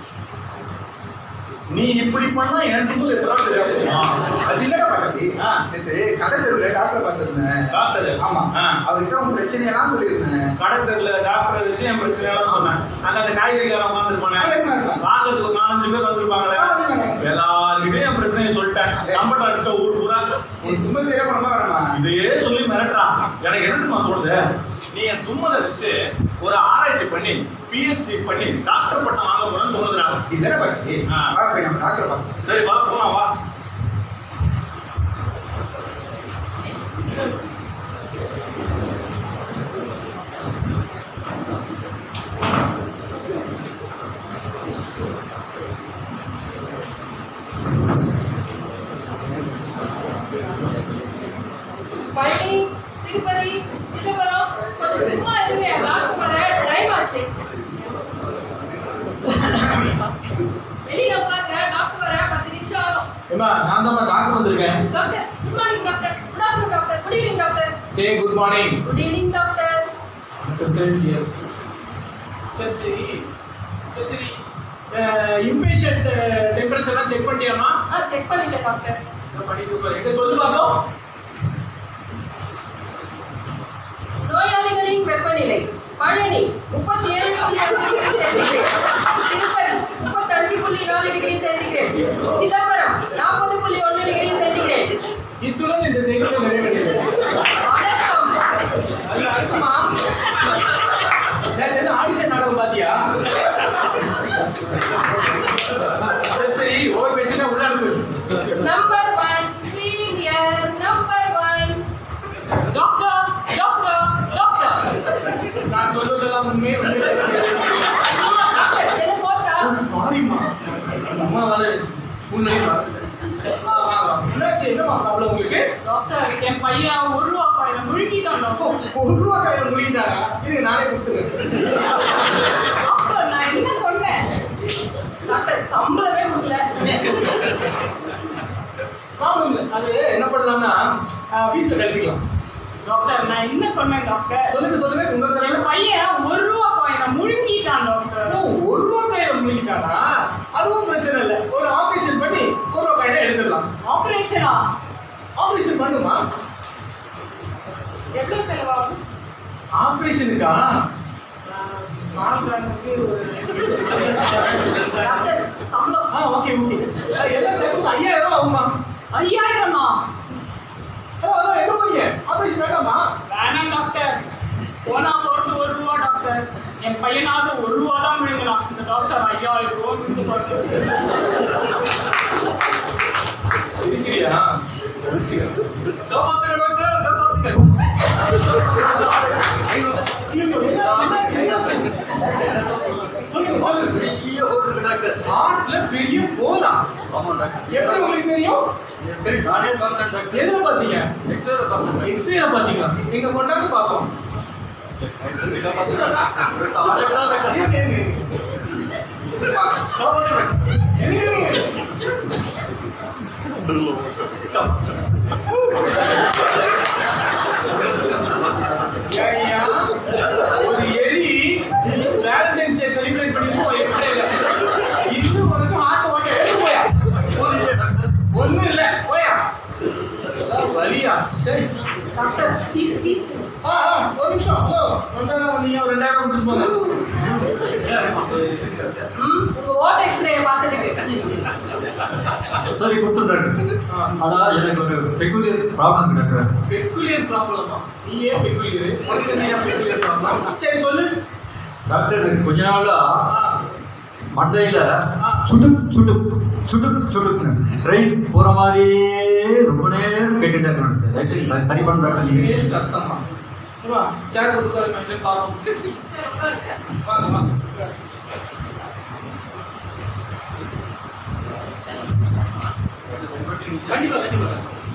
நீ இப்படி பண்ணா என் தும்பல் எப்பதான் சரியா போகுமா? அது இல்லடா பாட்டி ஆ. நேத்து கடை தெருவுல டாக்டரை பார்த்திருந்தேன் டாக்டர் ஆமா ஆ. அவர்கிட்ட உன் பிரச்சனையெல்லாம் சொல்லியிருந்தேன் கடை தெருல டாக்டர் வச்சு என் பிரச்சனை எல்லாம் சொன்னேன் அங்க அந்த காய்கறிக்காரன் உட்காந்துருப்பானே ஆ, இருந்தாங்க. வாங்குறதுக்கு ஒரு நாலஞ்சு பேர் வந்திருப்பாங்களே ஆ, இருந்தாங்க. எல்லாருக்கிட்டையும் என் பிரச்சனையை சொல்லிட்டேன் நம்பர் அடிச்சுட்ட ஊர் பூரா நீ தும்பல் சரியா பண்ணமா வேணாமா இதையே சொல்லி மிரட்டுறான் எனக்கு என்ன தெரியுமா தோணுது நீ என் தும்மலை வச்சு ஒரு ஆராய்ச்சி பண்ணி பிஹெச்டி பண்ணி டாக்டர் பட்டம் வாங்க போறேன்னு தோணுதுடா இல்லடா பாட்டி ஆ. வா போய் நம்ம டாக்டரை பார்ப்போம் சரி வா போலாம் வா பழனி திருப்பதி சிதம்பரம் கொஞ்சம் சும்மா இருங்க டாக்டர் வர டைம் ஆச்சு வெளியில உட்காருங்க டாக்டர் வர பத்து நிமிஷம் ஆகும் ஏம்மா நான் தான் டாக்டர் வந்திருக்கேன் doctor good morning doctor good afternoon doctor good evening doctor say good morning good evening doctor சரி சரி சரி சரி இம்பேஷண்ட் டெம்பரேச்சர்லாம் செக் பண்ணிட்டியாம்மா ஆ செக் பண்ணிட்டேன் டாக்டர் என்ன பண்ணிட்டு இருப்பாரு எங்க சொல்லு பார்ப்போம் நோயாளிகளின் வெப்பநிலை பழனி முப்பத்தி ஏழு புள்ளி அஞ்சு டிகிரி சென்டிகிரேட் திருப்பதி முப்பத்தஞ்சு புள்ளி நாலு டிகிரி சென்டிகிரேட் சிதம்பரம் நாற்பது புள்ளி ஒன்று டிகிரி சென்டிகிரேட் இத்துடன் இந்த செய்திகள் நிறைவடைகிறது வணக்கம் அது அடுக்குமா நேத்து என்ன ஆடிஷன் நாடகம் பாத்தியா சரி சரி ஒவ்வொரு பேஷண்டா உள்ள அனுப்பு number one premier number one doctor doctor doctor நான் சொல்ல ஃபுல் பண்ணி பார்த்துட்டேன் ஆ வாங்க வாங்க. என்னாச்சு என்னமா ப்ராப்ளம் உங்களுக்கு டாக்டர் என் பையன் ஒரு ரூபா காயினை முழுக்கிட்டான் ஓ, டாக்டர் ஒரு ரூபா கையில் முடிந்தாரா இருங்க நானே கொடுத்துருக்கேன் டாக்டர் நான் என்ன சொன்னேன் டாக்டர் சம்பளமே கொடுக்கல ப்ராப்ளம் இல்லை அது என்ன பண்ணலாம்னா ஃபீஸில் கழிச்சிக்கலாம் டாக்டர் நான் என்ன சொன்னேன் டாக்டர் சொல்லுங்க சொல்லுங்க உங்க என் தலையில பையன் ஒரு ரூபா காயினை முழுங்கிட்டான் டாக்டர் ஓ, ஒரு ரூபா கையில முடிக்கிட்டானா அதுவும் பிரச்சனை இல்லை ஒரு ஆபரேஷன் பண்ணி ஒரு ரூபா கையில எடுத்துடலாம் ஆபரேஷனா ஆபரேஷன் பண்ணுமா எவ்வளவு செலவாகும் ஆபரேஷனுக்கா வாழ்ந்தாருக்கு ஒரு டாக்டர் சம்பளம் ஆ ஓகே ஓகே எல்லாம் சேர்த்து ஐயாயிரம் ரூபா ஆகுமா ஐயாயிரமா ஹலோ ஹலோ எங்க போறீங்க ஆபரேஷன் வேண்டாமா வேணாம் டாக்டர் போனா போறது ஒரு ரூபா டாக்டர் என் பையனாவது ஒரு ரூபா தான் முழுங்கலாம் இந்த டாக்டர் ஐயாயிரம் ரூபா கொடுத்து பாருங்க இருக்கிறியா ஐயோ, என்ன- என்னாச்சு, என்னாச்சு? சொல்லுங்க, சொல்லுங்க. ஹார்ட்ல பெரிய போலா எப்படி உங்களுக்கு தெரியும் எதுல பாத்தீங்க எக்ஸ்ரேல பாத்தீங்களா நீங்க கொண்டாந்து பாப்போம் இருங்க, இருங்க, இருங்க. இருங்க, இருங்க. ஐயா, ஒரு எலி வேலண்டைன்ஸ் டே செலிப்ரேட் பண்ணிருக்கோம் எக்ஸ்ரேல இது உனக்கு ஹார்ட் ஓட்ட எடுத்து போயா ஒண்ணும் இல்ல போயா அதான் வலியா சரி டாக்டர் ஃபீஸ் ஃபீஸ் ஆ ஆ, ஒரு நிமிஷம் ஹலோ வந்தாங்க நீங்க ஒரு ரெண்டாயிரம் கொடுத்துட்டு போங்க ம் உங்க ஓட்ட எக்ஸ்ரே பார்த்ததுக்கு சரி கொடுத்துட்டாரு ஆனா எனக்கு ஒரு peculiar problem doctor peculiar problem தான் நீ ஏன் பெக்குலியர் உனக்கு என்ன பெக்குலியர் ப்ராப்ளம் சரி சொல்லு டாக்டர் எனக்கு கொஞ்ச நாளா ஆ, மண்டையில ஆ. சுடுக் சுடுக் சுடுக் சுடுக்னு ட்ரெயின் போற மாதிரியே ரொம்ப நேரம் கேட்டுட்டே இருக்கணும் ஆக்சுவலி சரி சரி பண்ண டாக்டர் ஒரே நீங்க சத்தமா வா சேர் கொடுத்தாரு மெசேஜ் பாப்போம் சரி உட்காருங்க வாங்க வாங்க கண்டிப்பா கண்டிப்பா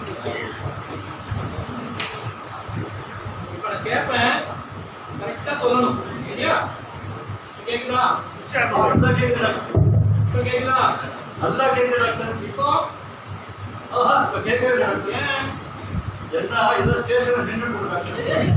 இப்ப நான் கேட்பேன் கரெக்டா சொல்லணும் சரியா கேக்குதா நல்லா கேக்குது டாக்டர் இப்ப கேக்குதா நல்லா கேக்குது டாக்டர் இப்போ ஆஹா இப்ப கேட்கவே இல்லை டாக்டர் ஏன் என்ன ஏதோ ஸ்டேஷன்ல நின்றுட்டு டாக்டர்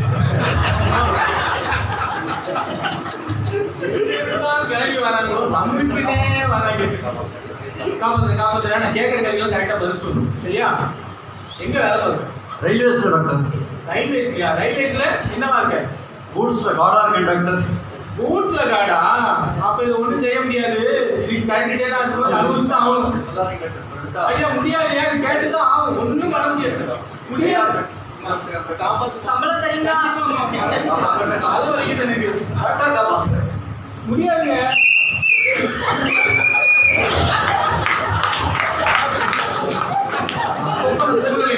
எப்படிதான் கிளம்பி வராங்களோ வந்துட்டுனே வராங்க காமத்துல காமத்துல நான் கேட்குற கேள்விலாம் கரெக்டாக பதில் சொல்லணும் சரியா எங்க வேலை பாருங்க ரயில்வேஸ்ல டாக்டர் ரயில்வேஸ்லயா ரயில்வேஸ்ல என்னவா இருக்க கூட்ஸ்ல காடா இருக்கேன் டாக்டர் பூட்ஸ்ல காடா அப்ப இது ஒண்ணும் செய்ய முடியாது இதுக்கு கட்டிட்டே தான் இருக்கும் அனுபவிச்சு தான் ஆகணும் சொல்லாதீங்க டாக்டர் ஐயா முடியாது ஏன் கேட்டு தான் ஆகும் ஒண்ணும் பண்ண முடியாது முடியாது காப்பாத்து சம்பளம் தரீங்களா கால வலிக்குது எனக்கு டாக்டர் காப்பாங்க முடியாதுங்க சூழ்நிலை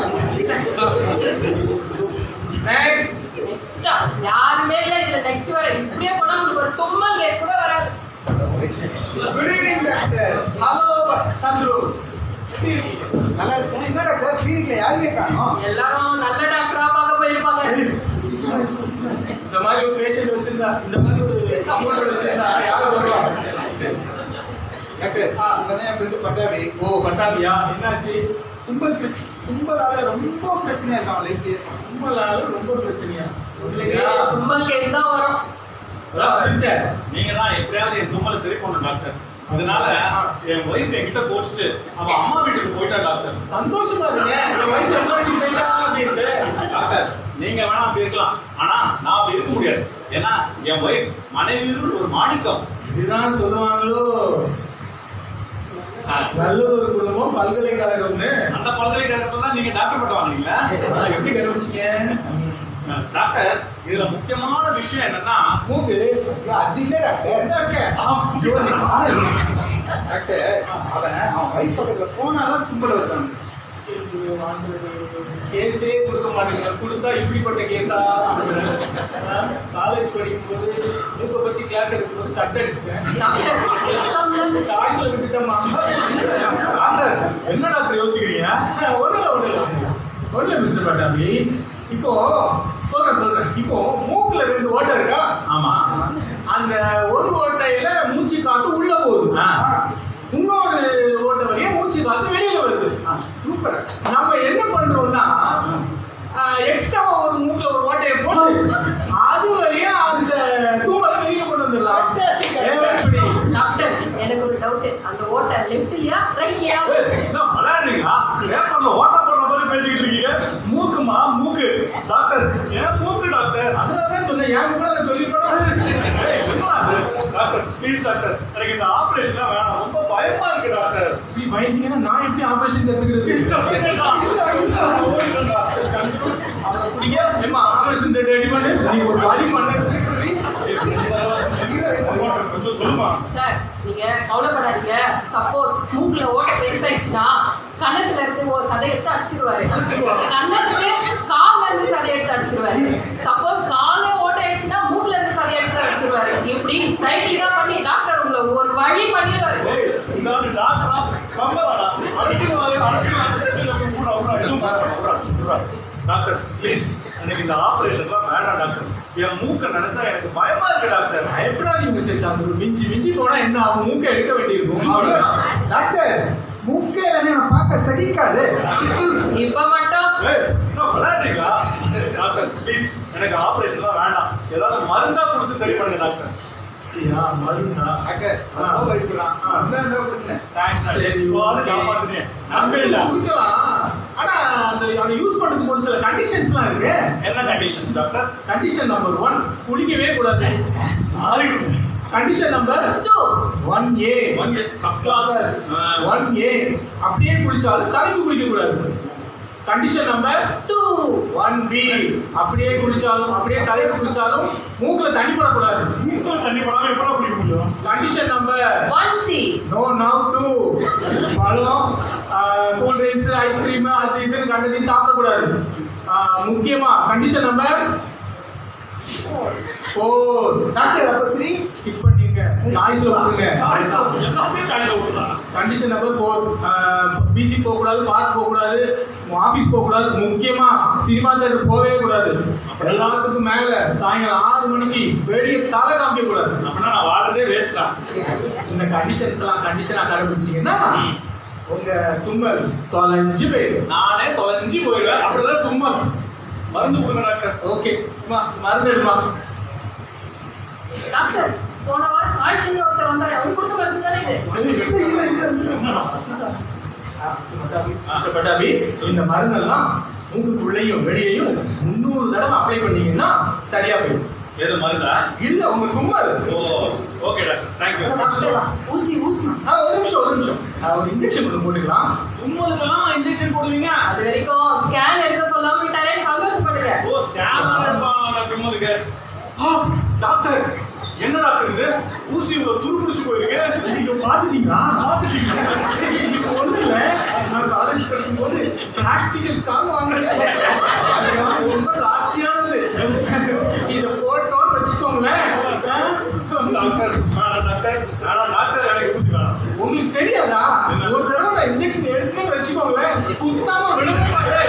நெக்ஸ்ட் நெக்ஸ்டா யாருமே இல்ல இதுல நெக்ஸ்ட் வர இப்படியே போனா உங்களுக்கு ஒரு தும்மல் கேஸ் கூட வராது good evening doctor hello Chandru எப்படி இருக்கீங்க நல்லா இருக்கேன் என்ன டாக்டர் கிளினிக்ல யாருமே காணோம் எல்லாரும் நல்ல டாக்டரா பார்க்க போயிருப்பாங்க இந்த மாதிரி ஒரு பேஷண்ட் வச்சிருந்தா இந்த மாதிரி ஒரு கம்ப்யூட்டர் வச்சிருந்தா யாரும் வருவா டாக்டர் ஆ. இவங்க தான் என் ஃப்ரெண்டு பட்டாபி ஓ பட்டாபியா என்னாச்சு கும்பல் பிரச்ச- கும்பலால ரொம்ப பிரச்சனையா இருக்கான் லைஃப்லயே கும்பலால ரொம்ப பிரச்சனையா உங்களுக்கு தும்மல் கேஸ் தான் வரும் சார் நீங்க தான் எப்படியாவது என் தும்மலை சரி பண்ணணும் டாக்டர் அதனால என் ஒய்ஃப் என்கிட்ட கோச்சிட்டு அவன் அம்மா வீட்டுக்கு போயிட்டா டாக்டர் சந்தோஷமா இருங்க இந்த வயிற்று எம்மாடி போயிட்டா அப்படின்ட்டு டாக்டர் நீங்க வேணா அப்படி இருக்கலாம் ஆனா நான் அப்படி இருக்க முடியாது ஏன்னா என் ஒய்ஃப் மனைவியில் ஒரு மாணிக்கம் இதுதான் சொல்லுவாங்களோ ஆ, நல்ல ஒரு குடும்பம் பல்கலைக்கழகம்னு அந்த பல்கலைக்கழகத்துல தான் நீங்க டாக்டர் பட்டம் வாங்குனீங்களா ஆனா எப்படி கண்டுபிடிச்சீங்க டாக்டர் இதுல முக்கியமான விஷயம் என்னன்னா மூக்கு அது இல்ல டாக்டர் என்னங்க? ஐயோ, நீ பாரு. டாக்டர் அவன் அவன் வயிற்று பக்கத்துல போனாதான் கும்பல் வருதாங்க கேஸே கொடுக்க மாட்டேங்க கொடுத்தா இப்படிப்பட்ட கேஸா காலேஜ் படிக்கும்போது மூக்கை பத்தி கிளாஸ் எடுக்கும்போது தட்டு அடிச்சிட்டேன் டாக்டர் எக்ஸாம்ல சாய்ஸ்ல விட்டுட்டேம்மா டாக்டர் என்ன டாக்டர் யோசிக்கிறீங்க ஒன்றும் ஒன்றும் ஒன்றும் மிஸ்டர் பட்டாபி இப்போ சொல்றேன் சொல்றேன் இப்போ மூக்குல ரெண்டு ஓட்டை இருக்கா ஆமா அந்த ஒரு ஓட்டையில மூச்சு காத்து உள்ள போகுது ஆ. இன்னொரு ஓட்டை வழியா மூச்சு காத்து வெளியில வருது சூப்பர் நம்ம என்ன பண்றோம்னா எக்ஸ்ட்ரா ஒரு மூக்குல ஒரு ஓட்டையை போட்டு அது வழியா அந்த தூமலை வெளியில கொண்டு வந்துடலாம் ஏன் இப்படி? டாக்டர் எனக்கு ஒரு டவுட் அந்த ஓட்டை லெஃப்ட்லயா ரைட்லயா ஏய், என்ன விளையாடுறீங்களா பேப்பர்ல ஓட்ட போடுற மாதிரி பேசிக்கிட்டு இருக்கீங்க மூக்குமா மூக்கு டாக்டர் ஏன் மூக்கு டாக்டர் அதனாலதான் சொன்னேன் என் கூட அதை சொல்லிருப்பேனா ஏய், என்னடா இது? டாக்டர் ப்ளீஸ் டாக்டர் எனக்கு இந்த ஆபரேஷன்லாம் வேணாம் ரொம்ப பயமா இருக்கு டாக்டர் இப்படி பயந்தீங்கன்னா நான் எப்படி ஆபரேஷன் கத்துக்கிறது அவரை பிடிங்க ஏமா ஆபரேஷன் ரெடி பண்ணு நீ ஒரு வழி பண்ணு கொஞ்சம் சொல்லுமா சார் நீங்க கவலைப்படாதீங்க சப்போஸ் மூக்குல ஓட்டை பெருசாயிடுச்சுன்னா கன்னத்துல இருந்து ஒரு சதை எடுத்து அடிச்சிருவாரு கன்னத்துக்கு கால்ல இருந்து சதை எடுத்து அடிச்சிருவாரு சப்போஸ் காலே ஓட்டை ஆயிடுச்சுன்னா மூக்குல இருந்து சதை எடுத்து அடிச்சிருவாரு இப்படி சைக்கிளிக்கா பண்ணி டாக்டர் உங்களை ஒரு வழி பண்ணிடுவாரு ஏய், இதாவது டாக்டரா கம்பராடா அடிச்சுடுவாரு அடிச்சுடுவாரு டாக்டர் ப்ளீஸ் எனக்கு இந்த ஆபரேஷன்லாம் வேண்டாம் டாக்டர் என் மூக்க நினைச்சா எனக்கு பயமா இருக்கு டாக்டர் பயப்படாதீங்க மிஸ்டர் சாந்தரு மிஞ்சி மிஞ்சி போனா என்ன அவன் மூக்கை எடுக்க வேண்டியிருக்கும் அவ்வளவுதான். டாக்டர் மூக்கே என்னை பார்க்க சகிக்காது இப்ப மட்டும் ஏய், என்ன விளையாடுறீங்களா டாக்டர் ப்ளீஸ் எனக்கு ஆபரேஷன்லாம் வேண்டாம் ஏதாவது மருந்தா கொடுத்து சரி பண்ணுங்க டாக்டர் அப்படியா மருந்தா டாக்டர் ரொம்ப பயப்படுறான் அந்த அந்த கொடுங்க தேங்க்ஸ் சரி, காப்பாத்துறீங்க அது நம்பவே இல்லை கொடுக்கலாம் ஆனா அந்த அதை யூஸ் பண்றதுக்கு ஒரு சில கண்டிஷன்ஸ்லாம் இருக்கு என்ன conditions doctor condition number one குடிக்கவே கூடாது condition number two one A one sub class one A அப்படியே குளிச்சாலும் தலைக்கு குளிக்க கூடாது condition number two one B அப்படியே குளிச்சாலும் அப்படியே தலைக்கு குளிச்சாலும் மூக்குல தண்ணி படக்கூடாது மூக்கில் தண்ணி படாம எப்படா குடிக்க முடியும் condition number one C no now two பழம் கூல் ட்ரிங்க்ஸ் ஐஸ்கிரீம் அது இதுன்னு கண்டதையும் சாப்பிடக்கூடாது ஆஹ், முக்கியமா கண்டிஷன் நம்பர் ஃபோர் டாக்டர் அப்ப த்ரீ ஸ்கிப் பண்ணிருங்க சாய்ஸ்ல போடுங்க எல்லாமே சாய்ஸ்ல விட்டுறா கண்டிஷன் நம்பர் ஃபோர் பீச்சுக்கு போகக்கூடாது பார்க் போகக்கூடாது ஆஃபீஸ் போகக்கூடாது முக்கியமா சினிமா தேட்டர் போகவே கூடாது எல்லாத்துக்கும் மேல சாயங்காலம் ஆறு மணிக்கு வெளியே தலை காமிக்க கூடாது அப்படின்னா நான் வாடுறதே வேஸ்ட் தான் இந்த கண்டிஷன்ஸ் எல்லாம் கண்டிஷனா கடைபிடிச்சீங்கன்னா உங்க தும்மல் தொலைஞ்சு போயிடும் நானே தொலைஞ்சு போயிடுவேன் அப்படிதான் தும்மல் மருந்து கொடுங்க டாக்டர் ஓகே மருந்து எடுமா டாக்டர் போன வாரம் காய்ச்சல் ஒருத்தர் வந்தாரு அவர் கொடுத்த மருந்து தானே இது மிஸ்டர் பட்டாபி இந்த மருந்தெல்லாம் மூக்குக்குள்ளேயும் வெளியேயும் முந்நூறு தடவை அப்ளை பண்ணீங்கன்னா சரியா போயிடும் எது மருந்தா இல்ல உங்க தும்மல் oh okay doctor thank you doctor ஊசி ஊசி ஆ ஒரு நிமிஷம் ஒரு நிமிஷம் நான் ஒரு இன்ஜெக்ஷன் ஒன்று போட்டுக்கலாம் தும்மலுக்கெல்லாம் இன்ஜெக்ஷன் போடுவீங்க அது வரைக்கும் ஸ்கேன் எடுக்க சொல்லாம விட்டாரே சந்தோஷப்படுங்க ஓ ஸ்கேன் எடுப்பாங்க தும்மலுக்கு ஆ, டாக்டர் என்ன டாக்டர் இது ஊசி உள்ள துரு பிடிச்சு போயிருக்கு நீங்க பாத்துட்டீங்களா பார்த்துட்டீங்க இது ஒண்ணு இல்ல நான் காலேஜ் படிக்கும்போது பிராக்டிகல்ஸ்க்காக வாங்கினேன் அது ரொம்ப ராசியானது இதை போட்டோன்னு வச்சுக்கோங்களேன் ஆ? டாக்டர் வேணாம் டாக்டர் வேணாம் டாக்டர் எனக்கு ஊசி வேணாம் உங்களுக்கு தெரியாதா ஒரு தடவை நான் இன்ஜெக்ஷன் எடுத்துன்னு வச்சுக்கோங்களேன் குத்தாம விழுங்க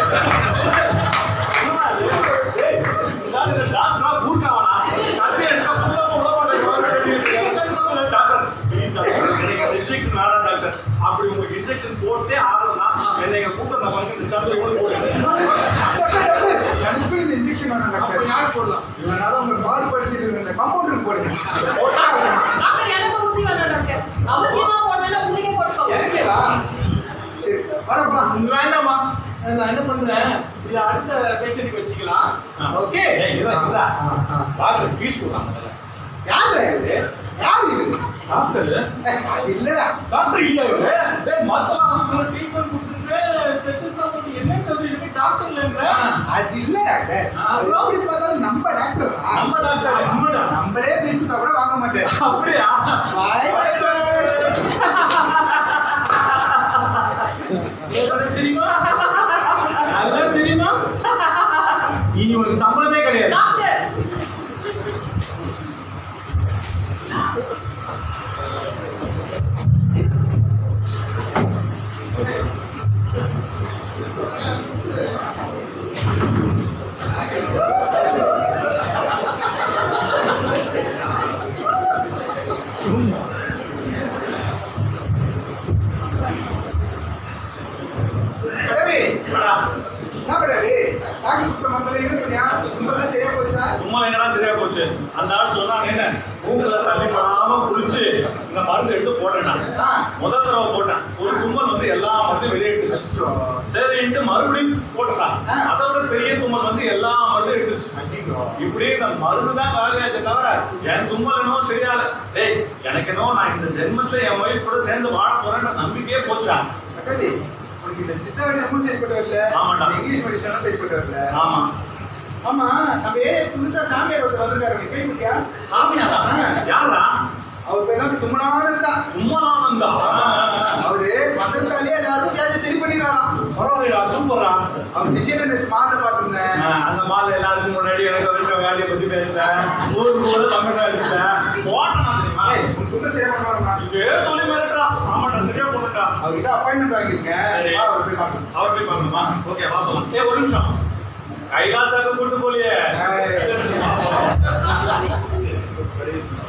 ஏய், டாக்டர் டாக்டரா கூர்க்காவனா கத்தி எடுத்தா புல்லாம விட மாட்டேன் டாக்டர் ப்ளீஸ் டாக்டர் எனக்கு இன்ஜெக்ஷன் வேணாம் டாக்டர் அப்படி உங்களுக்கு இன்ஜெக்ஷன் போட்டே ஆகணும்னா என்னை எங்க கூட்டத்தை பங்கு இந்த சந்திர கூட போடுங்க எனக்கு இந்த இன்ஜெக்ஷன் வேணும் அப்ப டாக்டர் யார் போடலாம் இவனால உங்க பாடுபடுத்திட்டு இந்த கம்பவுண்டருக்கு போடுங்க போட்டா ஆகணும். டாக்டர் எனக்கு ஊசி வேணாம் டாக்டர் அவசியமா போடணும்னா உங்களுக்கே போட்டுக்கோங்க எனக்கேவா சரி வரப்பா வேண்டாமா நான் என்ன பண்றேன் இது அடுத்த பேஷண்ட்டுக்கு வச்சுக்கலாம் ஓகே ஏய், இருடா, இருடா. டாக்டர் ஃபீஸ் கொடுத்தாங்க யார் இது யார் இது டாக்டர் ஏய், அது இல்லடா டாக்டர் இல்ல இவரு டேய் மத்தலாம் ட்ரீட்மெண்ட் கொடுத்துட்டு ஸ்டெத்தஸ்லாம் போட்டு என்ன சொல்லிட்டு டாக்டர் இல்லைன்ற அது இல்ல டாக்டர் அது எப்படி பார்த்தாலும் நம்ம டாக்டர் நம்ம டாக்டர் ஆமாடா நம்மளே ஃபீஸ் கொடுத்தா கூட வாங்க மாட்டேன் அப்படியா பாய் டாக்டர் சரிமா குடிச்சு இந்த மருந்து எடுத்து போட்டேன் நான். ஆ. முதல் தடவை போட்டேன் ஒரு தும்மல் வந்து எல்லா மருந்தும் வெளியேட்டுச்சு சரின்ட்டு மறுபடியும் போட்டுட்டான் ஆ. அதை விட பெரிய தும்மல் வந்து எல்லா மருந்தும் எடுத்துச்சு ஐயோ. இப்படி இந்த மருந்து தான் காலியாச்சே தவிர என் தும்மல் என்னவோ சரியால டேய் எனக்கு என்னவோ நான் இந்த ஜென்மத்துல என் ஒய்ஃப் கூட சேர்ந்து வாழ போறேன்ற நம்பிக்கையே போச்சுடா அக்காடி, உனக்கு இந்த சித்த வைத்தியமும் சரிப்பட்டு வரல ஆமாண்டா. இந்த இங்கிலீஷ் மெடிசனும் சரிப்பட்டு வரல ஆமா ஆமா நம்ம ஏரியா புதுசா சாமியார் ஒருத்தர் வந்திருக்காரு நீ கேள்வியா சாமியாரா ஆ. யாரா அவர் பேர் தான் தும்மனானந்தா தும்மலானந்தா அவரு மந்திரத்தாலே எல்லாரும் வியாதி சரி பண்ணிடுறாராம் பரவாயில்லைடா சூப்பரா அவர் சிஷியன் மாலை பார்த்துருந்தேன் ஆ, அந்த மாலை எல்லாருக்கும் முன்னாடி எனக்கு வரைக்கும் வேலையை பத்தி பேசுறேன் ஊருக்கு கூட தமிழ் அடிச்சிட்டேன் போட்டேன் தெரியுமா ஏய், உன் துக்கம் சரியா பண்ணுவாருமா இதே சொல்லி மிரட்டா ஆமாட்டா சரியா போட்டுட்டா அவர்கிட்ட அப்பாயின்மெண்ட் வாங்கியிருக்கேன் சரி. வா, அவர் போய் பார்க்கணும் அவர் போய் பார்க்கணுமா ஓகே வா போலாம் ஏ ஒரு நிமிஷம் கைலாசாக கூட்டு போலியே ஏய். சரி, சரி, வா, போலாம்.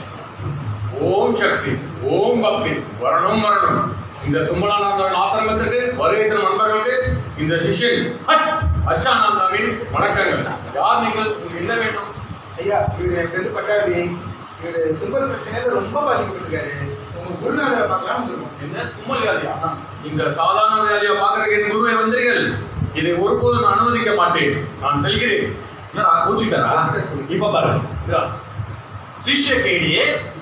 ஓம் சக்தி ஓம் பக்தி வரணும் வரணும் இந்த தும்பலானந்தன் ஆசிரமத்திற்கு வருகை தரும் நண்பர்களுக்கு இந்த சிஷ்யன் ஹச், அச்சானந்தாவின் வணக்கங்கள் யார் நீங்கள் உங்களுக்கு என்ன வேண்டும் ஐயா இவரு என் ஃப்ரெண்டு பட்டாபி இவரு தும்பல் பிரச்சனையில ரொம்ப பாதிக்கப்பட்டிருக்காரு உங்க குருநாதரை பார்க்கலாம் வந்திருக்கோம் என்ன தும்மல் வியாதியா இந்த சாதாரண வியாதியை பார்க்கறதுக்கு என் குருவை வந்தீர்கள் இதை ஒருபோதும் நான் அனுமதிக்க மாட்டேன் நான் செல்கிறேன் என்னடா கோச்சிட்டாரா இப்ப பாரு இதா. சிஷ்ய கேடியே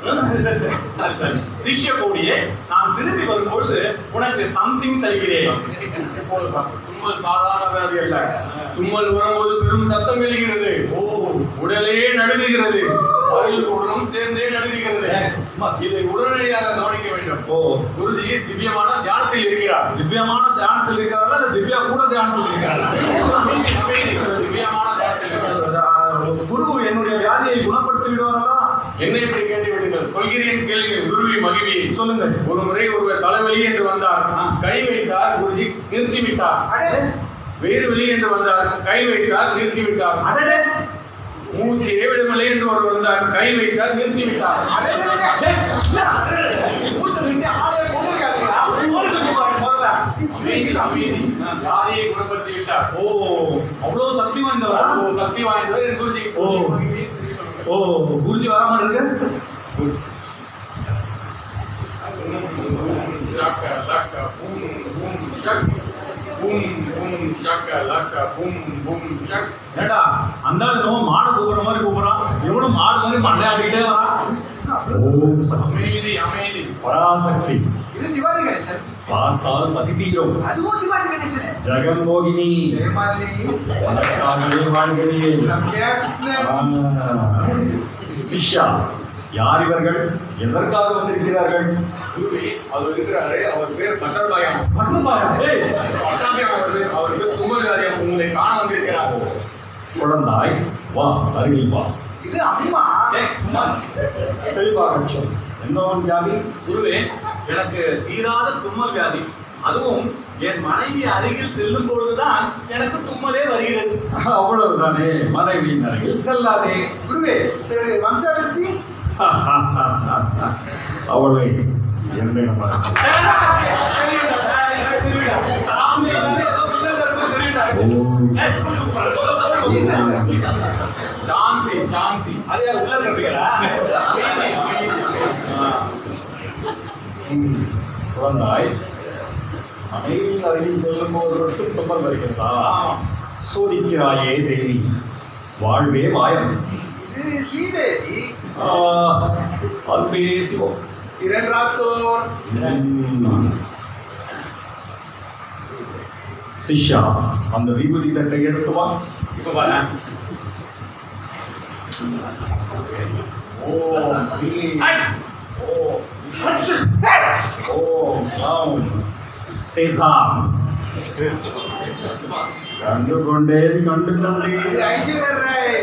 சாரி சாரி சிஷ்ய கோடியே நான் திரும்பி வரும்பொழுது உனக்கு சம்திங் தருகிறேன் இப்போது பாருங்கள். தும்மல் சாதாரண வியாதி அல்ல தும்மல் வரும்போது பெரும் சத்தம் எழுகிறது ஓ உடலே நடுங்குகிறது அருள் உடலும் சேர்ந்தே நடுங்குகிறது இதை உடனடியாக கவனிக்க வேண்டும் ஓ குருஜி திவ்யமான தியானத்தில் இருக்கிறார் திவ்யமான தியானத்தில் இருக்கிறாரா இல்ல திவ்யா கூட தியானத்தில் இருக்கிறாரா அமைதி, அமைதி. திவ்யமான தியானத்தில் இருக்கிறார் குரு என்னுடைய வியாதியை குணப்படுத்தி விடுவாரா என்னை இப்படி கேட்டு விடுங்கள் சொல்கிறேன் கேளுங்கள் குருவி மகிழ்வி சொல்லுங்க ஒரு முறை ஒருவர் தலைவலி என்று வந்தார் கை வைத்தார் குருஜி நிறுத்தி விட்டார் அடே வேறு வெளி என்று வந்தார் கை வைத்தார் நிறுத்தி விட்டார் அடடே மூச்சு விடவில்லை என்று ஒருவர் வந்தார் கை வைத்தார் நிறுத்தி விட்டார் அடடே அமைதி அமைதி வியாதியை குணப்படுத்தி விட்டார் ஓ அவ்வளவு சக்தி வாய்ந்தவரா அவ்வளவு சக்தி வாய்ந்தவர் என் குருஜி ஓ. மகிழ்வி, தெரிவித்துக் ஓ குருஜி வராம இருக்கு Shaka laka boom boom shak. Boom boom shaka laka boom boom shak. ஏண்டா அந்த ஆளு என்னவோ மாடு கூப்பிடுற மாதிரி கூப்பிடுறான் இவனும் மாடு மாதிரி மண்டையாடிக்கிட்டே வரான் ஓம் சக்தி அமைதி அமைதி பராசக்தி இது சிவாஜி கணேசன் பார்த்தால் பசித்தீரும் அதுவும் சிவாஜி கணேசன் ஜெகன்மோகினி ஜெயமாலி உனக்காகவே வாழ்கிறேன் ரம்யா கிருஷ்ணன் ஆ, சிஷ்யா யார் இவர்கள் எதற்காக வந்திருக்கிறார்கள் குருவி அவர் இருக்கிறாரு அவர் பேர் பட்டர்பாயம் மட்டும்தாயா? ஏய், பட்டாபியம் அவர் பேர் அவருக்கு தும்மல் வியாதியம் உங்களை காண வந்திருக்கிறார் குழந்தாய் வா அருகில் வா இது அம்மா ஏய், சும்மா தெளிவாக சொல் என்ன வியாதி குருவே எனக்கு தீராத தும்மல் வியாதி அதுவும் என் மனைவி அருகில் செல்லும் பொழுதுதான் எனக்கு தும்மலே வருகிறது அவ்வளவுதானே மனைவியின் அருகில் செல்லாதே குருவே பிறகு வம்சாவர்த்தி அவளை என்னிடம் வர- சாமி, தெரியுதா? ஓம் சாந்தி சாந்தி அது யார் உள்ள இருப்பீங்களா அமைதி அமைதி ம், குழந்தாய் மனைவியின் அருகில் செல்லும் போது மட்டும் துன்பம் வருகிறதா சோதிக்கிறாயே தேவி வாழ்வே மாயம் இது ஸ்ரீதேவி ஆ, அன்பே சிவம் கிரண் ராத்தோர் ம். சிஷ்யா அந்த விபூதி தட்டை எடுத்து வா இப்ப பாரு ஓம் ஹ்ரீம். ஓம் ஓம் க்ளௌம். தேசாம். கண்டு கொண்டேன் கண்டு இது கொண்டேன் ஐஸ்வர்யா ராய்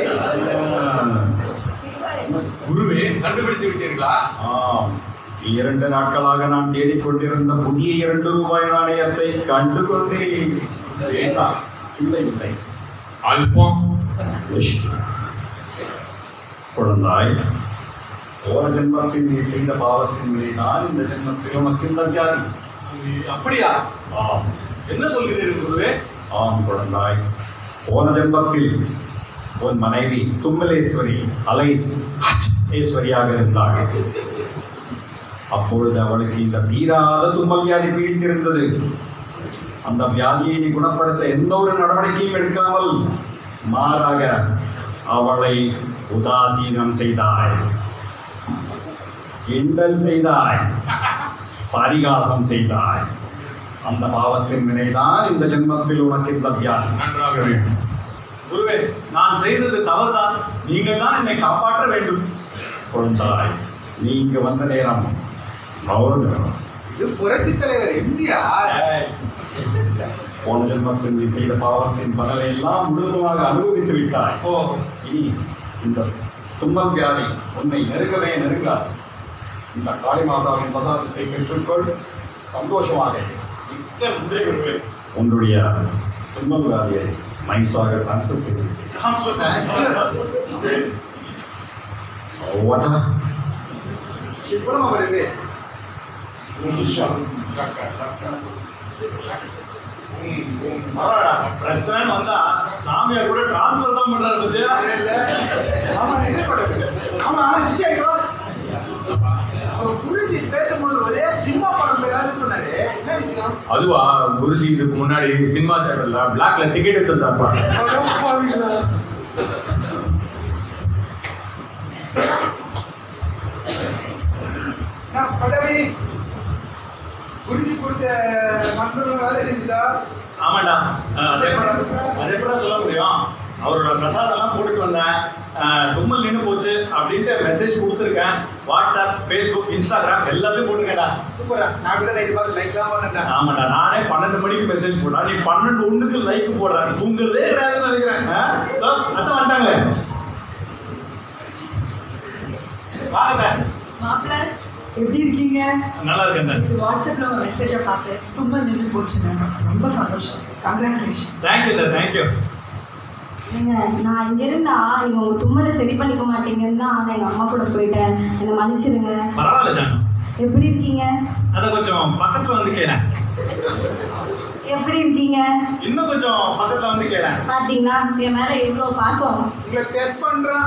குருவே கண்டுபிடித்து விட்டீர்களா ஆம் இரண்டு நாட்களாக நான் தேடிக்கொண்டிருந்த புதிய இரண்டு ரூபாய் நாணயத்தை கண்டு கொண்டேன் ஏதா? இல்லை இல்லை அல்பம் உஷ். குழந்தாய் போன ஜென்மத்தில் நீ செய்த பாவத்தின் நான் இந்த ஜென்மத்தில் உனக்கு இந்த வியாதி அப்படியா ஆம் என்ன சொல்கிறீர்கள் குருவே ஆம் குழந்தாய் போன ஜென்மத்தில் உன் மனைவி தும்மலேஸ்வரி அலைஸ் ஈஸ்வரியாக இருந்தாள் அப்பொழுது அவளுக்கு இந்த தீராத தும்மல் வியாதி பீடித்திருந்தது அந்த வியாதியை நீ குணப்படுத்த எந்த ஒரு நடவடிக்கையும் எடுக்காமல் மாறாக அவளை உதாசீனம் செய்தாய் கிண்டல் செய்தாய் பரிகாசம் செய்தாய் அந்த பாவத்தின் வினைதான் இந்த ஜென்மத்தில் உனக்கு இந்த வியாதி நன்றாக வேண்டும் குருவே நான் செய்தது தவறுதான் நீங்கள் தான் என்னை காப்பாற்ற வேண்டும் குழந்தாய் நீ இங்க வந்த நேரம் பௌர்ணமி இது புரட்சி தலைவர் எம்ஜிஆர் ஏய், போன ஜென்மத்தில் நீ செய்த பாவத்தின் பலனை எல்லாம் முழுவதுமாக அனுபவித்து விட்டாய் ஓ இனி இந்த துன்பம் வியாதி உன்னை நெருங்கவே நெருங்காது இந்த காளி மாதாவின் பிரசாதத்தை பெற்றுக்கொள் சந்தோஷமாக இரு. மிக்க நன்றி குருவே உன்னுடைய துன்பம் வியாதியை மைசாக டிரான்ஸ்ஃபர் செய்து விட்டேன். ஓவதா இப்ப வருது பரவாயில்ல பிரச்சனைன்னு வந்தா சாமியார் கூட டிரான்ஸ்ஃபர் தான் பண்றாரு பத்தியா ஆமா இது படம் ஆமா சிஷ்யா இங்க வா. அவர் குருஜி பேசும்போது ஒரே சினிமா படம் பேரான்னு சொன்னாரு என்ன விஷயம் அதுவா குருஜி இதுக்கு முன்னாடி சினிமா தேட்டர்ல பிளாக்ல டிக்கெட் எடுத்திருந்தாப்பா அவ்வளோ பாவீங்களா? நான் படவி குருஜி கொடுத்த மந்திரம் வேலை செஞ்சுதா ஆமாண்டா அஹ், அதே போல அதே போல சொல்ல முடியும் அவரோட பிரசாதம்லாம் போட்டுட்டு வந்தேன் அஹ், தும்மல் நின்று போச்சு அப்படின்ட்டு மெசேஜ் கொடுத்துருக்கேன் வாட்ஸ்அப் ஃபேஸ்புக் இன்ஸ்டாகிராம் எல்லாத்தையும் போட்டுருக்கேன்டா சூப்பரா நான் கூட நைட்டு பார்த்து லைக் தான் பண்ணேன் ஆமாடா நானே பன்னெண்டு மணிக்கு மெசேஜ் போட்டா நீ பன்னெண்டு ஒண்ணுக்கு லைக் போடுற தூங்குறதே கிடையாதுன்னு நினைக்கிறேன் ஆ? இதோ, அத்தை வந்துட்டாங்களே வாங்க மாப்பிள்ள எப்படி இருக்கீங்க நல்லா இருக்கேன் இது வாட்ஸ்அப்ல ஒரு மெசேஜை பார்த்தேன் தும்மல் நின்று போச்சுங்க ரொம்ப சந்தோஷம் கங்க்ராச்சுலேஷன் தேங்க்யூ சார் தேங்க்யூ ஏங்க நான் இங்க இருந்தா நீங்க உங்க தும்மலை சரி பண்ணிக்க மாட்டீங்கன்னு தான் நான் எங்க அம்மா கூட போயிட்டேன் என்னை மன்னிச்சிடுங்க பரவாயில்ல சார் எப்படி இருக்கீங்க அதை கொஞ்சம் பக்கத்துல வந்து கேளேன் எப்படி இருக்கீங்க இன்னும் கொஞ்சம் பக்கத்துல வந்து கேளேன் பாத்தீங்கன்னா என் மேல எவ்வளவு பாசம் உங்களை டெஸ்ட் பண்றான்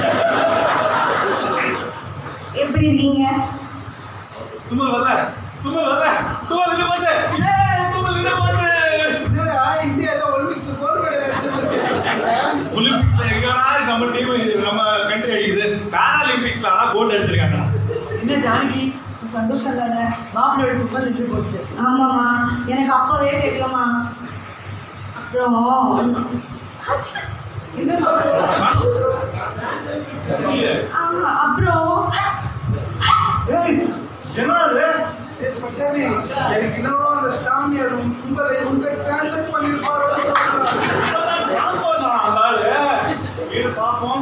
எப்படி இருக்கீங்க தும்மல் வரல தும்மல் வரல தும்மல் நின்று போச்சு ஏ தும்மல் நின்று போச்சு என்னடா இந்தியா ஏதோ ஒலிம்பிக்ஸ்ல கோல் மெடல் அடிச்சு ஒலிம்பிக்ஸ்ல எங்கடா நம்ம டீம் நம்ம கண்ட்ரி அடிக்குது பேராலிம்பிக்ஸ்ல ஆனா கோல்டு அடிச்சிருக்காங்க என்ன ஜானகி உன் சந்தோஷம் தானே மாப்பிள்ளையோட தும்மல் நின்று போச்சு ஆமாம்மா எனக்கு அப்பவே தெரியுமா அப்புறம் அச்சா. என்ன ஆமா, அப்புறம் என்னடா இது பட்டாணி, எனக்கு இன்னும் அந்த சாமியார் உங்களை உங்க டிரான்ஸ்ஃபர் பண்ணிருப்பாரோ ட்ரான்ஸ்ஃபர் தான் அந்த ஆளு இரு பார்ப்போம்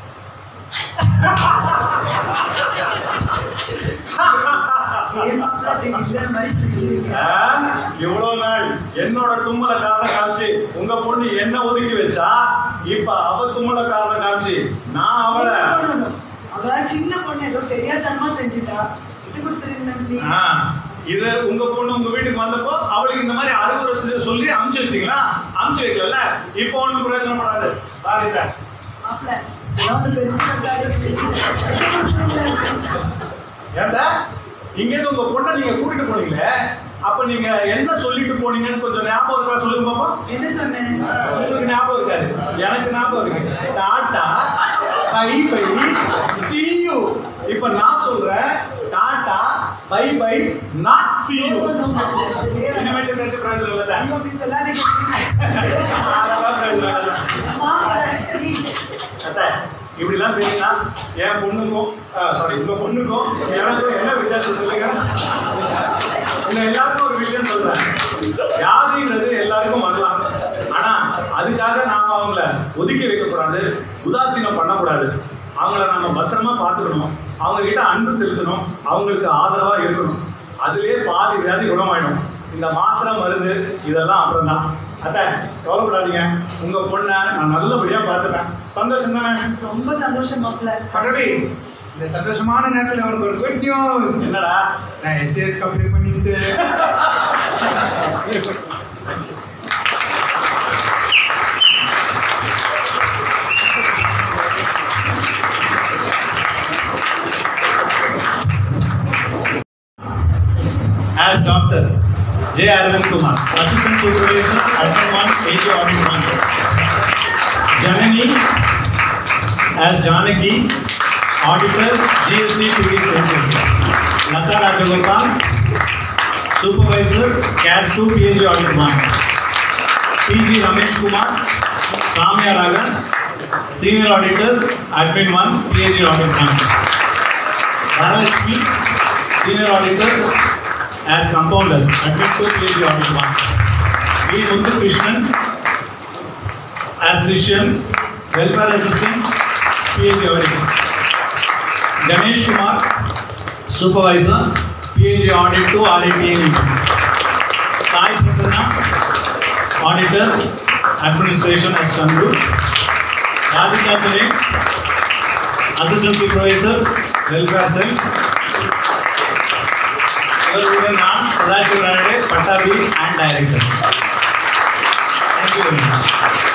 ஏன் மாப்பிள்ளை அப்படி வில்லன் மாதிரி சிரிக்கிறீங்க ஆ, இவ்வளவு நாள் என்னோட தும்மல காரணம் காமிச்சு உங்க பொண்ணு என்ன ஒதுக்கி வச்சா இப்ப அவ தும்மல காரணம் காமிச்சு நான் அவளை No, no, no. அவ சின்ன பொண்ணு ஏதோ தெரியாதனமா செஞ்சுட்டா விட்டு கொடுத்துருங்களேன் ப்ளீஸ் ஆ, இது உங்க பொண்ணு உங்க வீட்டுக்கு வந்தப்போ அவளுக்கு இந்த மாதிரி அறிவுரை சொல்லி- சொல்லி அமுச்சு வச்சீங்களா அமுச்சு வைக்கல இப்போ ஒன்றும் பிரயோஜனப்படாது சாரிட்ட மாப்பிள்ளை ஏதாவது பெருசு பண்ணாரு ப்ளீஸ் விட்டு கொடுத்துருங்களேன் ப்ளீஸ் ஏன்டா இங்கேருந்து உங்க பொண்ணை நீங்க கூட்டிட்டு போனீங்களே அப்ப நீங்க என்ன சொல்லிட்டு போனீங்கன்னு கொஞ்சம் ஞாபகம் இருக்கா சொல்லுங்க பாப்பா என்ன சொன்னேன் உங்களுக்கு ஞாபகம் இருக்காது எனக்கு ஞாபகம் இருக்கு tata bye bye see you இப்போ நான் சொல்றேன் tata bye bye not see you இனிமேட்டு பேச பிரயோஜனம் இல்லை ஐயோ அப்படி சொல்லாதீங்க please. அதெல்லாம் பிரயோஜனம் இல்லை மாப்பிள்ளை ப்ளீஸ் அத்தை, இப்படிலாம் பேசினா என் பொண்ணுக்கும் சாரி உங்க பொண்ணுக்கும் எனக்கும் என்ன வித்தியாசம் சொல்லுங்க உங்க எல்லாருக்கும் ஒரு விஷயம் சொல்றேன் வியாதின்றது எல்லாருக்கும் வரலாம் ஆனா அதுக்காக நாம அவங்கள ஒதுக்கி வைக்கக்கூடாது உதாசீனம் பண்ணக்கூடாது அவங்கள நம்ம பத்திரமா பார்த்துக்கணும் அவங்க கிட்ட அன்பு செலுத்தணும் அவங்களுக்கு ஆதரவா இருக்கணும் அதுலயே பாதி வியாதி குணமாயிடும் இந்த மாத்திரை மருந்து இதெல்லாம் அப்புறம் தான் அத்தை கவலைப்படாதீங்க உங்க பொண்ணை நான் நல்லபடியா பார்த்துப்பேன் சந்தோஷம் தானே ரொம்ப சந்தோஷம் மாப்பிள்ளை படவி இந்த சந்தோஷமான நேரத்தில் அவனுக்கு ஒரு குட் நியூஸ் என்னடா நான் எஸ்ஏஎஸ் கம்ப்ளீட் பண்ணிட்டு as Dr. J. Arvind Kumar, Assistant Supervisor, Admin 1, AG Audit 1. Janani as Janaki, Auditor, GST TV Center. Lata Rajagopal, Supervisor, CAS 2, PAG Audit 1. PG Ramesh Kumar, Samya Ragan, Senior Auditor, Admin 1, PAG Audit 1. Dhanalakshmi, Senior Auditor, as Compounder, Admin 2, PAG Audit 1. V. Muthu Krishnan, as Rishyan, Welfare Assistant, PAG Audit. Ganesh Kumar, Supervisor, PAG Audit 2, RATA. Sai Prasanna, Auditor, Administration as Chandru. Radhika Sule, Assistant Supervisor, Welfare Cell. இவர்களுடன் நான் Sadashiva Rane Pattabhi and director thank you very much